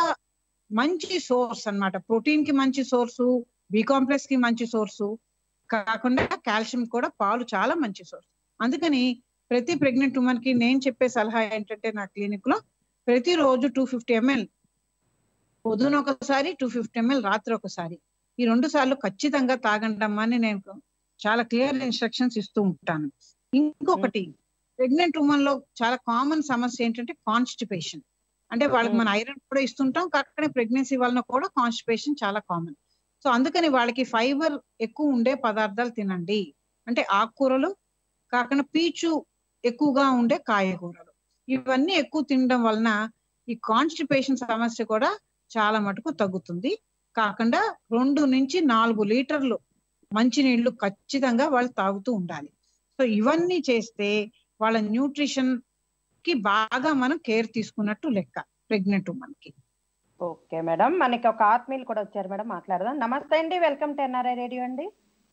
మంచి సోర్స్ అన్నమాట ప్రోటీన్ కి మంచి సోర్సు బి కాంప్లెక్స్ కి మంచి సోర్సు కాకుండా కాల్షియం కూడా పాలు చాలా మంచి సోర్స్ అందుకని ప్రతి ప్రెగ్నెంట్ ఉమెన్ కి నేను చెప్పే సలహా ఏంటంటే నా క్లినిక్ లో ప్రతిరోజు టూ ఫిఫ్టీ ఎంఎల్ పొద్దున ఒకసారి టూ ఫిఫ్టీ ఎంఎల్ రాత్రి ఒకసారి ఈ రెండు సార్లు ఖచ్చితంగా తాగండమ్మా అని నేను చాలా క్లియర్ ఇన్స్ట్రక్షన్స్ ఇస్తూ ఉంటాను ఇంకొకటి ప్రెగ్నెంట్ ఉమెన్ లో చాలా కామన్ సమస్య ఏంటంటే కాన్స్టిపేషన్ అంటే వాళ్ళకి మన ఐరన్ కూడా ఇస్తుంటాం కాకపోతే ప్రెగ్నెన్సీ వలన కూడా కాన్స్టిపేషన్ చాలా కామన్ సో అందుకని వాళ్ళకి ఫైబర్ ఎక్కువ ఉండే పదార్థాలు తినండి అంటే ఆకుకూరలు కాకుండా పీచు ఎక్కువగా ఉండే కాయగూరలు ఇవన్నీ ఎక్కువ తినడం వలన ఈ కాన్స్టిపేషన్ సమస్య కూడా చాలా మటుకు తగ్గుతుంది కాకుండా రెండు నుంచి నాలుగు లీటర్లు మంచినీళ్లు ఖచ్చితంగా వాళ్ళు తాగుతూ ఉండాలి సో ఇవన్నీ చేస్తే వాళ్ళ న్యూట్రిషన్ కి బాగా మనం కేర్ తీసుకున్నట్టు లెక్క ప్రెగ్నెంట్ ఉమెన్ కి ఓకే మేడం మనకి ఒక ఆత్మీయులు కూడా వచ్చారు మేడం మాట్లాడదాం నమస్తే అండి వెల్కమ్ టు ఎన్ఆర్ఐ రేడియో అండి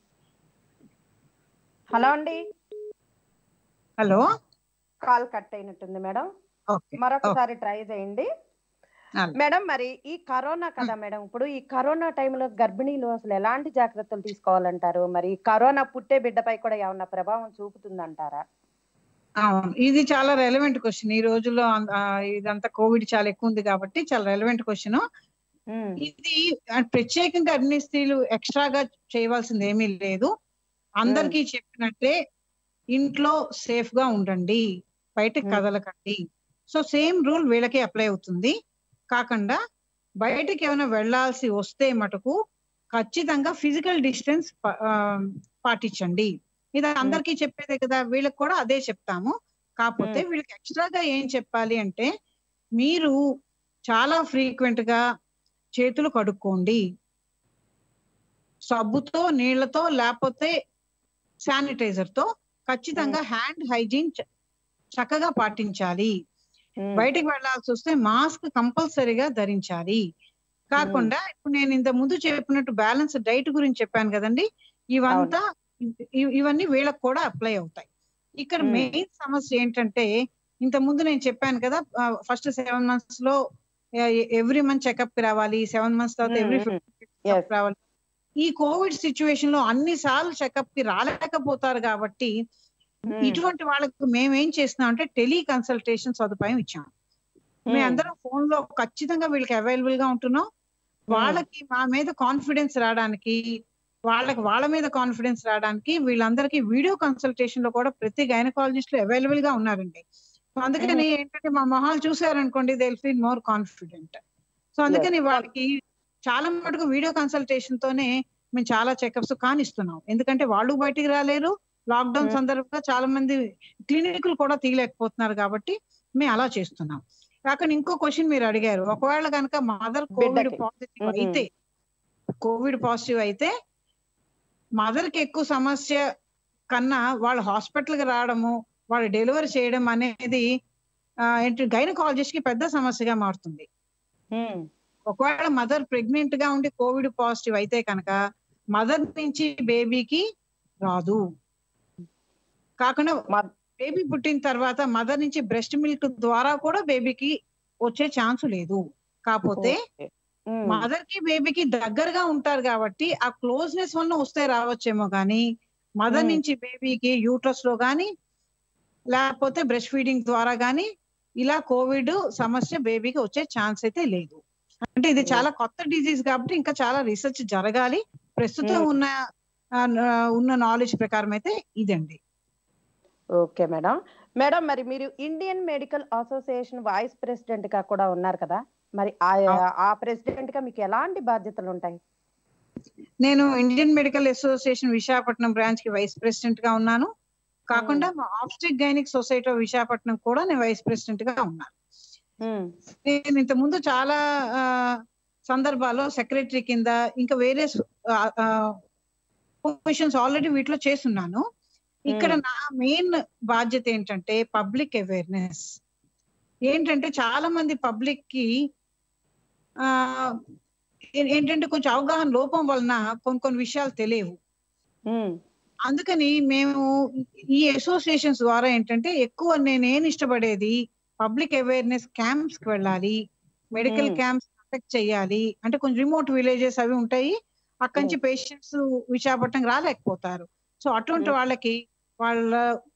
హలో అండి హలో కాల్ కట్ అయినట్టుంది మేడం ఓకే మరొకసారి ట్రై చేయండి అలాగే. మేడం మరి ఈ కరోనా కదా మేడం ఇప్పుడు ఈ కరోనా టైంలో గర్భిణీలు అసలు ఎలాంటి జాగ్రత్తలు తీసుకోవాలంటారు మరి ఈ కరోనా పుట్టే బిడ్డపై కూడా ఏమన్నా ప్రభావం చూపుతుందంటారా అవును ఇది చాలా రెలవెంట్ క్వశ్చన్ ఈ రోజుల్లో అం- ఆ, ఇదంతా కోవిడ్ చాలా ఎక్కువ ఉంది కాబట్టి చాలా రెలవెంట్ క్వశ్చన్ ఉమ్, ఇది ఆ, ప్రత్యేకంగా అన్ని స్త్రీలు ఎక్స్ట్రాగా చేయవలసింది ఏమీ లేదు అందరికీ చెప్పినట్టే ఇంట్లో సేఫ్ గా ఉండండి బయటకు Hmm. కదలకండి సో సేమ్ రూల్ వీళ్ళకి అప్లై అవుతుంది కాకుండా బయటకి ఏమైనా వెళ్ళాల్సి వస్తే మటుకు ఖచ్చితంగా ఫిజికల్ డిస్టెన్స్ పాటించండి ఇది అందరికీ చెప్పేదే కదా వీళ్ళకి కూడా అదే చెప్తాము కాకపోతే వీళ్ళకి ఎక్స్ట్రాగా ఏం చెప్పాలి అంటే మీరు చాలా ఫ్రీక్వెంట్ గా చేతులు కడుక్కోండి సబ్బుతో నీళ్లతో లేకపోతే శానిటైజర్ తో ఖచ్చితంగా హ్యాండ్ హైజీన్ చక్కగా పాటించాలి ఉమ్, బయటికి వెళ్ళాల్సి వస్తే మాస్క్ కంపల్సరీగా ధరించాలి కాకుండా ఇప్పుడు నేను ఇంత ముందు చెప్పినట్టు బ్యాలెన్స్ డైట్ గురించి చెప్పాను కదండి ఇవంతా ఇ- ఇవన్నీ వీళ్ళకి కూడా అప్లై అవుతాయి ఇక్కడ Hmm. మెయిన్ సమస్య ఏంటంటే ఇంత ముందు నేను చెప్పాను కదా ఫస్ట్ సెవెన్ మంత్స్ లో ఎవ్రీ మంత్ చెకప్ కి రావాలి సెవెన్ మంత్స్ తర్వాత Hmm, every hmm. Fifty Yes. రావాలి ఈ కోవిడ్ సిచ్యువేషన్ లో అన్ని సార్లు చెకప్ కి రాలేకపోతారు కాబట్టి ఉమ్, ఇటువంటి వాళ్ళకు మేమేం చేస్తున్నాం అంటే టెలి కన్సల్టేషన్ సదుపాయం ఇచ్చాం ఉమ్, మేము అందరం ఫోన్ లో ఖచ్చితంగా వీళ్ళకి అవైలబుల్ గా ఉంటున్నాం వాళ్ళకి మా మీద కాన్ఫిడెన్స్ రావడానికి వాళ్ళకి వాళ్ళ మీద కాన్ఫిడెన్స్ రావడానికి వీళ్ళందరికీ వీడియో కన్సల్టేషన్ లో కూడా ప్రతి గైనకాలజిస్ట్ అవైలబుల్ గా ఉన్నారండి సో అందుకని ఏంటంటే మా మొహాలు చూసారనుకోండి they feel more confident so అందుకని వాళ్ళకి చాలా మటుకు వీడియో కన్సల్టేషన్ తోనే మేము చాలా చెకప్స్ కానిస్తున్నాం ఎందుకంటే వాళ్ళు బయటికి రాలేరు లాక్డౌన్ Hmm. సందర్భంగా చాలా మంది క్లినిక్లు కూడా తీయలేకపోతున్నారు కాబట్టి మేము అలా చేస్తున్నాం కాకుండా ఇంకో క్వశ్చన్ మీరు అడిగారు ఒకవేళ కనుక మదర్ కోవిడ్ బిడ్డకి. Positive Mhm. అయితే కోవిడ్ పాజిటివ్ అయితే మదర్ కి ఎక్కువ సమస్య కన్నా వాళ్ళు హాస్పిటల్ కి రావడము వాళ్ళు డెలివరీ చేయడం అనేది ఆ, ఏంటి గైనకాలజిస్ట్ కి పెద్ద సమస్యగా మారుతుంది ఉమ్, ఒకవేళ మదర్ ప్రెగ్నెంట్ గా ఉండి కోవిడ్ పాజిటివ్ అయితే కనుక మదర్ నుంచి బేబీకి రాదు కాకుండా మద్- బేబీ పుట్టిన తర్వాత మదర్ నుంచి బ్రెస్ట్ మిల్క్ ద్వారా కూడా బేబీకి వచ్చే ఛాన్స్ లేదు కాకపోతే ఓకే. ఉమ్, మదర్ కి బేబీకి దగ్గరగా ఉంటారు కాబట్టి ఆ క్లోజ్నెస్ వల్ల వస్తే రావచ్చేమో కానీ మదర్ Hmm. నుంచి బేబీకి యూట్రస్ లో గానీ లేకపోతే బ్రెస్ట్ ఫీడింగ్ ద్వారా గానీ ఇలా కోవిడ్ సమస్య బేబీకి వచ్చే ఛాన్స్ అయితే లేదు అంటే ఇది చాలా కొత్త డిజీజ్ కాబట్టి ఇంకా చాలా రీసెర్చ్ జరగాలి ప్రస్తుతం Hmm. ఉన్న ఆ, ఉన్న నాలెడ్జ్ ప్రకారం అయితే ఇదండి ఓకే మేడం మేడం మరి మీరు Indian medical association vice president గా కూడా ఉన్నారు కదా మరి ఆ- ఆ ప్రెసిడెంట్ గా మీకు ఎలాంటి బాధ్యతలు ఉంటాయి నేను Indian medical association Visakhapatnam branch కి వైస్ ప్రెసిడెంట్ గా ఉన్నాను కాకుండా మా obstetric gynaec society of Visakhapatnam కూడా నేను వైస్ ప్రెసిడెంట్ గా ఉన్నాను ఉమ్, నేను ఇంత ముందు చాలా ఆ, సందర్భాల్లో సెక్రటరీ కింద ఇంకా వేరే పొజిషన్స్ ఆల్రెడీ వీటిలో చేస్తున్నాను ఇక్కడ నా మెయిన్ బాధ్యత ఏంటంటే పబ్లిక్ అవేర్నెస్ ఏంటంటే చాలా మంది పబ్లిక్ కి ఆ ఏ- ఏంటంటే కొంచెం అవగాహన లోపం వలన కొన్ని కొన్ని విషయాలు తెలియవు ఉమ్, అందుకని మేము ఈ అసోసియేషన్స్ ద్వారా ఏంటంటే ఎక్కువ నేనేం ఇష్టపడేది పబ్లిక్ అవేర్నెస్ క్యాంప్స్ కి వెళ్ళాలి మెడికల్ Hmm. క్యాంప్స్ కండక్ట్ చేయాలి అంటే కొంచెం రిమోట్ విలేజెస్ అవి ఉంటాయి అక్కడి నుంచి పేషెంట్స్ విశాఖపట్నం రాలేకపోతారు సో అటువంటి Hmm. వాళ్ళకి వాళ్ళ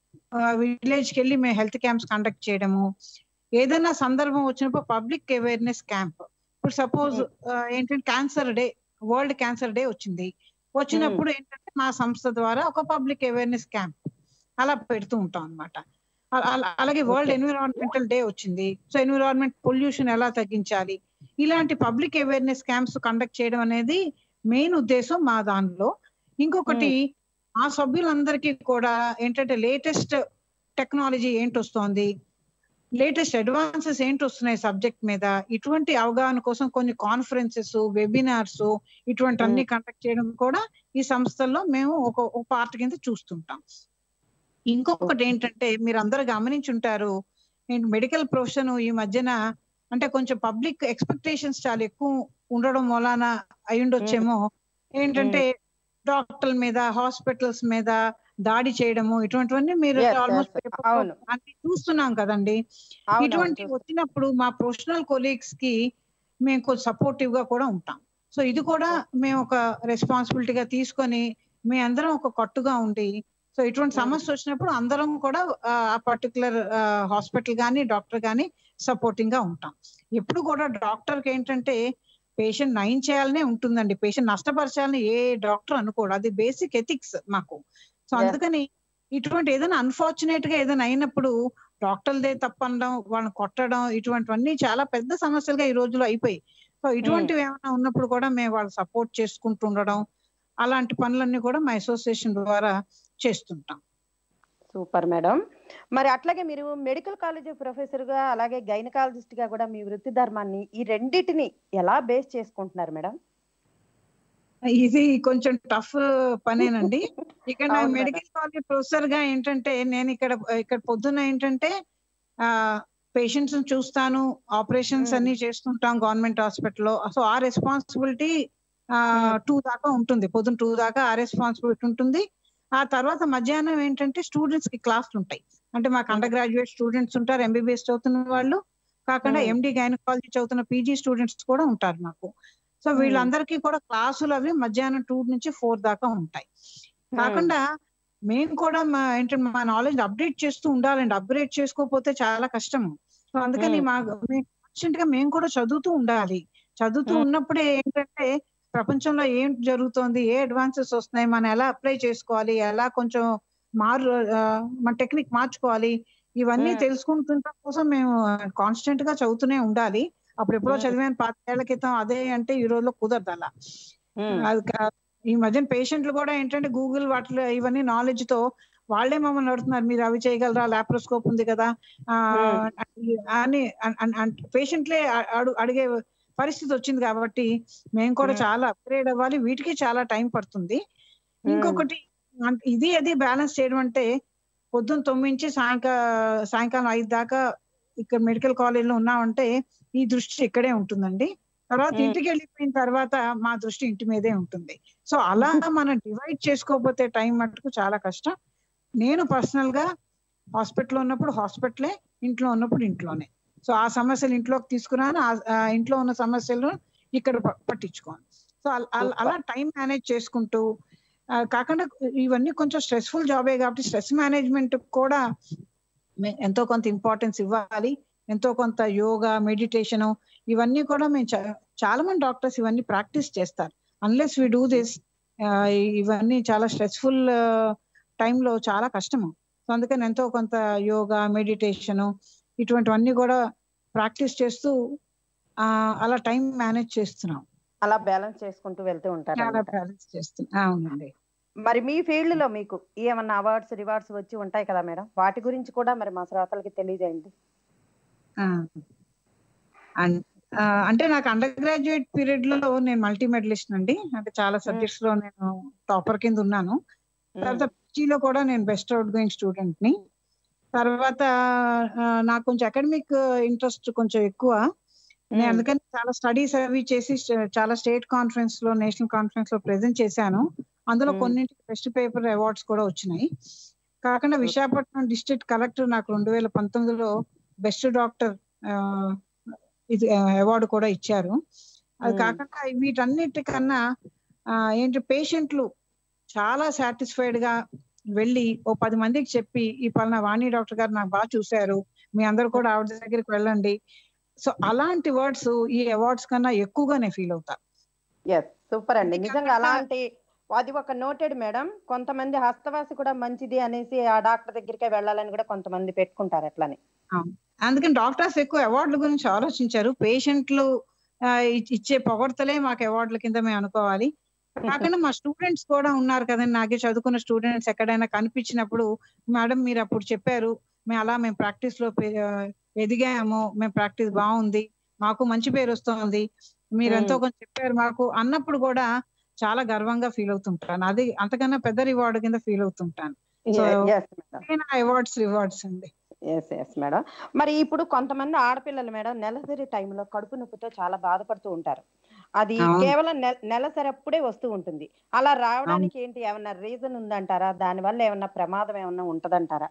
విలేజ్ కి వెళ్ళి మేము హెల్త్ క్యాంప్స్ కండక్ట్ చేయడము ఏదైనా సందర్భం వచ్చినప్పుడు పబ్లిక్ అవేర్నెస్ క్యాంప్ ఇప్పుడు సపోజ్ ఏంటంటే cancer day world cancer day వచ్చింది వచ్చినప్పుడు ఏంటంటే మా సంస్థ ద్వారా ఒక పబ్లిక్ అవేర్నెస్ క్యాంప్ అలా పెడుతూ ఉంటాం అనమాట అలాగే వరల్డ్ Okay. ఎన్విరాన్మెంటల్ డే వచ్చింది సో ఎన్విరాన్మెంట్ పొల్యూషన్ ఎలా తగ్గించాలి ఇలాంటి పబ్లిక్ అవేర్నెస్ క్యాంప్స్ కండక్ట్ చేయడం అనేది మెయిన్ ఉద్దేశం మా దానిలో ఇంకొకటి మా సభ్యులందరికీ కూడా ఏంటంటే లేటెస్ట్ టెక్నాలజీ ఏంటి వస్తోంది లేటెస్ట్ అడ్వాన్సెస్ ఏంటి వస్తున్నాయి సబ్జెక్ట్ మీద ఇటువంటి అవగాహన కోసం కొన్ని కాన్ఫరెన్సెస్ వెబినార్స్ ఇటువంటి అన్ని కండక్ట్ చేయడం కూడా ఈ సంస్థల్లో మేము ఒక ఒక పార్ట్ కింద చూస్తుంటాం ఇంకొకటి ఏంటంటే మీరు అందరూ గమనించుంటారు నేను మెడికల్ ప్రొఫెషన్ ఈ మధ్యన అంటే కొంచెం పబ్లిక్ ఎక్స్పెక్టేషన్స్ చాలా ఎక్కువ ఉండడం వలన అయి ఉండొచ్చేమో ఏంటంటే డాక్టర్ల మీద హాస్పిటల్స్ మీద దాడి చేయడము ఇటువంటివన్నీ మీరు Yes, ఆల్మోస్ట్ yes, అవును. అన్ని చూస్తున్నాం కదండి అవును, ఇటువంటి అవును, వచ్చినప్పుడు మా ప్రొఫెషనల్ కొలీగ్స్ కి మేము కొంచెం సపోర్టివ్ గా కూడా ఉంటాం సో ఇది కూడా మేము ఒక రెస్పాన్సిబిలిటీగా తీసుకొని మీ అందరం ఒక కట్టుగా ఉండి సో ఇటువంటి Hmm. సమస్య వచ్చినప్పుడు అందరం కూడా ఆ పర్టికులర్ హాస్పిటల్ కానీ డాక్టర్ కానీ సపోర్టింగ్ గా ఉంటాం ఎప్పుడు కూడా డాక్టర్ కి ఏంటంటే పేషెంట్ నయం చేయాలనే ఉంటుందండి పేషెంట్ నష్టపరచాలని ఏ డాక్టర్ అనుకోడు అది బేసిక్ ఎథిక్స్ మాకు సో Yes. అందుకని ఇటువంటి ఏదైనా అన్ఫార్చునేట్ గా ఏదైనా అయినప్పుడు డాక్టర్లదే తప్పనడం వాళ్ళని కొట్టడం ఇటువంటివన్నీ చాలా పెద్ద సమస్యలుగా ఈ రోజులో అయిపోయి సో ఇటువంటివి ఏమైనా ఉన్నప్పుడు కూడా మేము వాళ్ళు సపోర్ట్ చేసుకుంటూ ఉండడం అలాంటి పనులన్నీ కూడా మా అసోసియేషన్ ద్వారా చేస్తుంటాం సూపర్ మేడం మరి అట్లాగే మీరు మెడికల్ కాలేజ్ ప్రొఫెసర్ గా అలాగే గైనకాలజిస్ట్ గా కూడా మీ వృత్తి ధర్మాన్ని ఈ రెండింటిని ఎలా బేస్ చేసుకుంటున్నారు మేడం ఇది కొంచెం టఫ్ పనేనండి ఇక్కడ అవును మేడం. మెడికల్ కాలేజ్ ప్రొఫెసర్ గా ఏంటంటే నేను ఇక్కడ ఇక్కడ పొద్దున్న ఏంటంటే ఆ పేషెంట్స్ చూస్తాను ఆపరేషన్స్ Hmm. అన్ని చేస్తుంటాం గవర్నమెంట్ హాస్పిటల్లో సో ఆ రెస్పాన్సిబిలిటీ టూ దాకా ఉంటుంది పొద్దున్న టూ దాకా ఆ రెస్పాన్సిబిలిటీ ఉంటుంది ఆ తర్వాత మధ్యాహ్నం ఏంటంటే స్టూడెంట్స్ కి క్లాసులు ఉంటాయి అంటే మాకు అండర్ గ్రాడ్యుయేట్ స్టూడెంట్స్ ఉంటారు ఎంబీబీఎస్ చదువుతున్న వాళ్ళు కాకుండా Hmm. ఎండి గైనకాలజీ చదువుతున్న పీజీ స్టూడెంట్స్ కూడా ఉంటారు మాకు సో Hmm. వీళ్ళందరికీ కూడా క్లాసులు అవి మధ్యాహ్నం టూ నుంచి ఫోర్ దాకా ఉంటాయి కాకుండా మేము కూడా మా ఏంటంటే మా నాలెడ్జ్ అప్డేట్ చేస్తూ ఉండాలండి అప్గ్రేడ్ చేసుకోకపోతే చాలా కష్టం సో అందుకని Hmm. మా కాన్స్టెంట్ గా మేము కూడా చదువుతూ ఉండాలి చదువుతూ Hmm. ఉన్నప్పుడే ఏంటంటే ప్రపంచంలో ఏం జరుగుతోంది ఏ అడ్వాన్సెస్ వస్తున్నాయి మనం ఎలా అప్లై చేసుకోవాలి ఎలా కొంచెం మారు ఆ, మన టెక్నిక్ మార్చుకోవాలి ఇవన్నీ Hmm. తెలుసుకుంటుండటం కోసం మేము కాన్స్టెంట్ గా చదువుతూనే ఉండాలి అప్పుడు ఎప్పుడో Hmm. చదివాను పాతికేళ్ల క్రితం అదే అంటే ఈ రోజులో కుదరదు అలా ఉమ్, అది కా- ఈ మధ్యన పేషెంట్లు కూడా ఏంటంటే గూగుల్ వాటిలో ఇవన్నీ నాలెడ్జ్ తో వాళ్ళే మమ్మల్ని అడుగుతున్నారు మీరు అవి చేయగలరా లాప్రోస్కోప్ ఉంది కదా ఆ, అని పేషెంట్లే అడుగు అడిగే పరిస్థితి వచ్చింది కాబట్టి మేము కూడా Hmm. చాలా అప్గ్రేడ్ అవ్వాలి వీటికి చాలా టైం పడుతుంది ఇంకొకటి అం- ఇది అది బ్యాలెన్స్ చేయడం అంటే పొద్దున్న తొమ్మిది నుంచి సాయంకాలం సాయంకాలం ఐదు దాకా ఇక్కడ మెడికల్ కాలేజ్ లో ఉన్నామంటే ఈ దృష్టి ఇక్కడే ఉంటుందండి తర్వాత Hmm. ఇంటికి వెళ్ళిపోయిన తర్వాత మా దృష్టి ఇంటి మీదే ఉంటుంది సో అలా మనం డివైడ్ చేసుకోకపోతే టైం మటుకు చాలా కష్టం నేను పర్సనల్ గా హాస్పిటల్ ఉన్నప్పుడు హాస్పిటలే ఇంట్లో ఉన్నప్పుడు ఇంట్లోనే సో ఆ సమస్యలు ఇంట్లోకి తీసుకున్నాను ఆ- ఆ ఇంట్లో ఉన్న సమస్యలు ఇక్కడ ప- పట్టించుకోను సో అల- అల- అలా టైం మేనేజ్ చేసుకుంటూ ఆ, కాకుండా ఇవన్నీ కొంచెం స్ట్రెస్ఫుల్ జాబే కాబట్టి స్ట్రెస్ మేనేజ్మెంట్ కూడా మే- ఎంతో కొంత ఇంపార్టెన్స్ ఇవ్వాలి ఎంతో కొంత యోగా మెడిటేషన్ ఇవన్నీ కూడా మేము చా- చాలా మంది డాక్టర్స్ ఇవన్నీ ప్రాక్టీస్ చేస్తారు అన్లెస్ వి డూ దిస్ ఇవన్నీ చాలా స్ట్రెస్ఫుల్ టైంలో చాలా కష్టము సో అందుకని ఎంతో కొంత యోగా మెడిటేషన్ ఇటువంటివన్నీ కూడా ప్రాక్టీస్ చేస్తూ ఆ, అలా టైం మేనేజ్ చేస్తున్నాం అలా బ్యాలెన్స్ చేసుకుంటూ వెళ్తూ ఉంటారు చాలా అన్నమాట. బ్యాలెన్స్ చేస్తున్నాం అవునండి మరి మీ ఫీల్డ్ లో మీకు ఏమన్నా అవార్డ్స్ రివార్డ్స్ వచ్చి ఉంటాయి కదా మేడం వాటి గురించి కూడా మరి మా శ్రోతలకి తెలియజేయండి ఆ. అన్- ఆ, అంటే నాకు అండర్ గ్రాడ్యుయేట్ పీరియడ్ లో నేను మల్టీ మెడలిస్ట్ అండి అంటే చాలా సబ్జెక్ట్స్ లో నేను టాపర్ కింద ఉన్నాను తర్వాత పీజీలో కూడా నేను బెస్ట్ అవుట్ గోయింగ్ స్టూడెంట్ ని తర్వాత ఆ, నాకు కొంచెం అకాడమిక్ ఇంట్రెస్ట్ కొంచెం ఎక్కువ నేను అందుకని చాలా స్టడీస్ అవి చేసి స్ట- చాలా స్టేట్ కాన్ఫరెన్స్ లో నేషనల్ కాన్ఫరెన్స్ లో ప్రెజెంట్ చేశాను అందులో Hmm. కొన్నింటికి బెస్ట్ పేపర్ అవార్డ్స్ కూడా వచ్చినాయి కాకుండా విశాఖపట్నం డిస్ట్రిక్ట్ కలెక్టర్ నాకు రెండు వేల పంతొమ్మిదిలో బెస్ట్ డాక్టర్ ఇది అవార్డు కూడా ఇచ్చారు అది Hmm. కాకుండా వీటన్నిటికన్నా ఆ, ఏంటి పేషెంట్లు చాలా సాటిస్ఫైడ్ గా వెళ్ళి ఓ పది మందికి చెప్పి ఈ పలానా వాణి డాక్టర్ గారు నాకు బాగా చూశారు మీ అందరు కూడా ఆవిడ దగ్గరికి వెళ్ళండి సో అలాంటి వర్డ్స్ ఈ అవార్డ్స్ కన్నా ఎక్కువగానే ఫీల్ అవుతా ఎస్ సూపర్ అండి ఇది నిజంగా కాకుండా- అలాంటి అది ఒక నోటెడ్ మేడం కొంతమంది హస్తవాసి కూడా మంచిది అనేసి ఆ డాక్టర్ దగ్గరికి వెళ్ళాలని కూడా కొంతమంది పెట్టుకుంటారు అట్లని అందుకని డాక్టర్స్ ఎక్కువ అవార్డుల గురించి ఆలోచించారు పేషెంట్లు ఆ, ఇ- ఇచ్చే పొగడ్తలే మాకు అవార్డుల కింద మేము అనుకోవాలి కాకుండా మా స్టూడెంట్స్ కూడా ఉన్నారు కదండి నాకే చదువుకున్న స్టూడెంట్స్ ఎక్కడైనా కనిపించినప్పుడు మేడం మీరు అప్పుడు చెప్పారు మేము అలా మేము ప్రాక్టీస్ లో పె- ఆ, ఎదిగాము మేము ప్రాక్టీస్ బాగుంది మాకు మంచి పేరు వస్తుంది మీరు Hmm. ఎంతో కొంచెం చెప్పారు మాకు అన్నప్పుడు కూడా చాలా గర్వంగా ఫీల్ అవుతుంటాను అది అంతకన్నా పెద్ద రివార్డు కింద ఫీల్ అవుతుంటాను So, yes madam awards rewards అండి ఎస్ ఎస్ మేడం మరి ఇప్పుడు కొంతమంది ఆడపిల్లలు మేడం నెలసరి టైంలో కడుపు నొప్పితో చాలా బాధపడుతూ ఉంటారు అది అవును. కేవలం నెల నెలసరి అప్పుడే వస్తూ ఉంటుంది అలా రావడానికి ఏంటి ఏమన్నా రీజన్ ఉందంటారా దాని వల్ల ఏమన్నా ప్రమాదం ఏమన్నా ఉంటదంటారా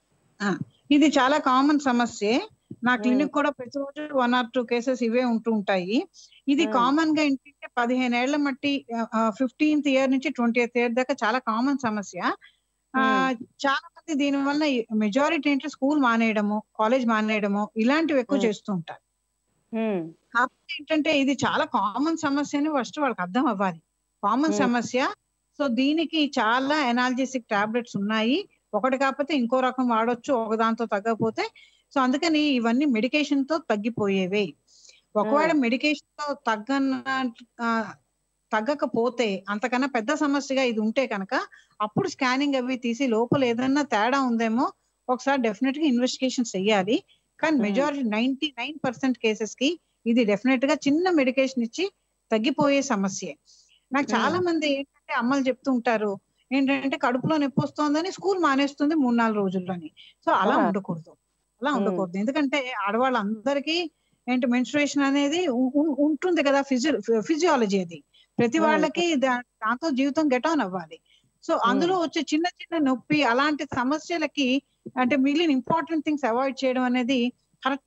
ఇది చాలా కామన్ సమస్యే నా క్లినిక్ కూడా ప్రతిరోజు వన్ ఆర్ టూ కేసెస్ ఇవే ఉంటూ ఉంటాయి ఇది Hmm. కామన్ గా ఏంటంటే పదిహేను ఏళ్ల మట్టి ఫిఫ్టీన్త్ ఇయర్ నుంచి ట్వంటీ ఇయర్ దాకా చాలా కామన్ సమస్య ఆ, చాలా మంది దీని వల్ల మెజారిటీ ఏంటంటే స్కూల్ మానేయడము కాలేజ్ మానేయడము ఇలాంటివి ఎక్కువ Hmm. చేస్తూ ఉంటారు ఉమ్, కాకపోతే ఏంటంటే ఇది చాలా కామన్ సమస్య అని ఫస్ట్ వాళ్ళకి అర్థం అవ్వాలి కామన్ Hmm. సమస్య సో దీనికి చాలా ఎనాలజెసిక్ టాబ్లెట్స్ ఉన్నాయి ఒకటి కాకపోతే ఇంకో రకం వాడొచ్చు ఒక దాంతో తగ్గకపోతే సో అందుకని ఇవన్నీ మెడికేషన్ తో తగ్గిపోయేవే ఒకవేళ మెడికేషన్ తో తగ్గన ఆ, తగ్గకపోతే అంతకన్నా పెద్ద సమస్యగా ఇది ఉంటే కనుక అప్పుడు స్కానింగ్ అవి తీసి లోపల ఏదైనా తేడా ఉందేమో ఒకసారి డెఫినెట్ గా ఇన్వెస్టిగేషన్ చెయ్యాలి కానీ Hmm. Majority ninety nine percent cases కి ఇది డెఫినెట్ గా చిన్న మెడికేషన్ ఇచ్చి తగ్గిపోయే సమస్యే నాకు చాలా మంది ఏంటంటే అమ్మలు చెప్తూ ఉంటారు ఏంటంటే కడుపులో నొప్పి వస్తోందని స్కూల్ మానేస్తుంది మూడు నాలుగు రోజుల్లోని సో అలా Ah. ఉండకూడదు అలా ఉండకూడదు ఎందుకంటే ఆడవాళ్ళందరికీ ఏంటి మెన్స్ట్రుయేషన్ అనేది ఉ- ఉ- ఉంటుంది కదా ఫిజియో ఫిజియాలజీ అది ప్రతి Hmm. వాళ్ళకి దా- దాంతో జీవితం గెట్ ఆన్ అవ్వాలి సో అందులో వచ్చే చిన్న చిన్న నొప్పి అలాంటి సమస్యలకి అంటే మిగిలిన ఇంపార్టెంట్ థింగ్స్ అవాయిడ్ చేయడం అనేది కరెక్ట్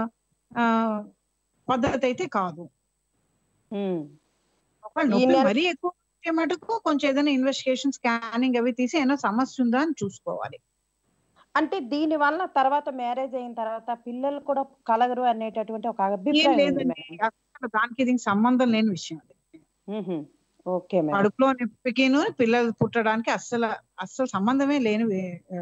పద్ధతి అయితే కాదు ఉమ్, ఒకవేళ ఈ నొప్పి నెల- మరీ ఎక్కువ ఉంటే మటుకు కొంచెం ఏదైనా ఇన్వెస్టిగేషన్ స్కానింగ్ అవి తీసి ఏమైనా సమస్య ఉందా అని చూసుకోవాలి అంటే దీని వల్ల తర్వాత మ్యారేజ్ అయిన తర్వాత పిల్లలు కూడా కలగరు అనేటటువంటి ఒక ఏం అభిప్రాయం ఉంది లేదండి మేడం అసలు దానికి దీనికి సంబంధం లేని విషయం అది మ్మ్హ్మ్. ఓకే మేడం కడుపులో నొప్పికిను పిల్లలు పుట్టడానికి అస్సలు అస్సలు సంబంధమే లేని ఆ,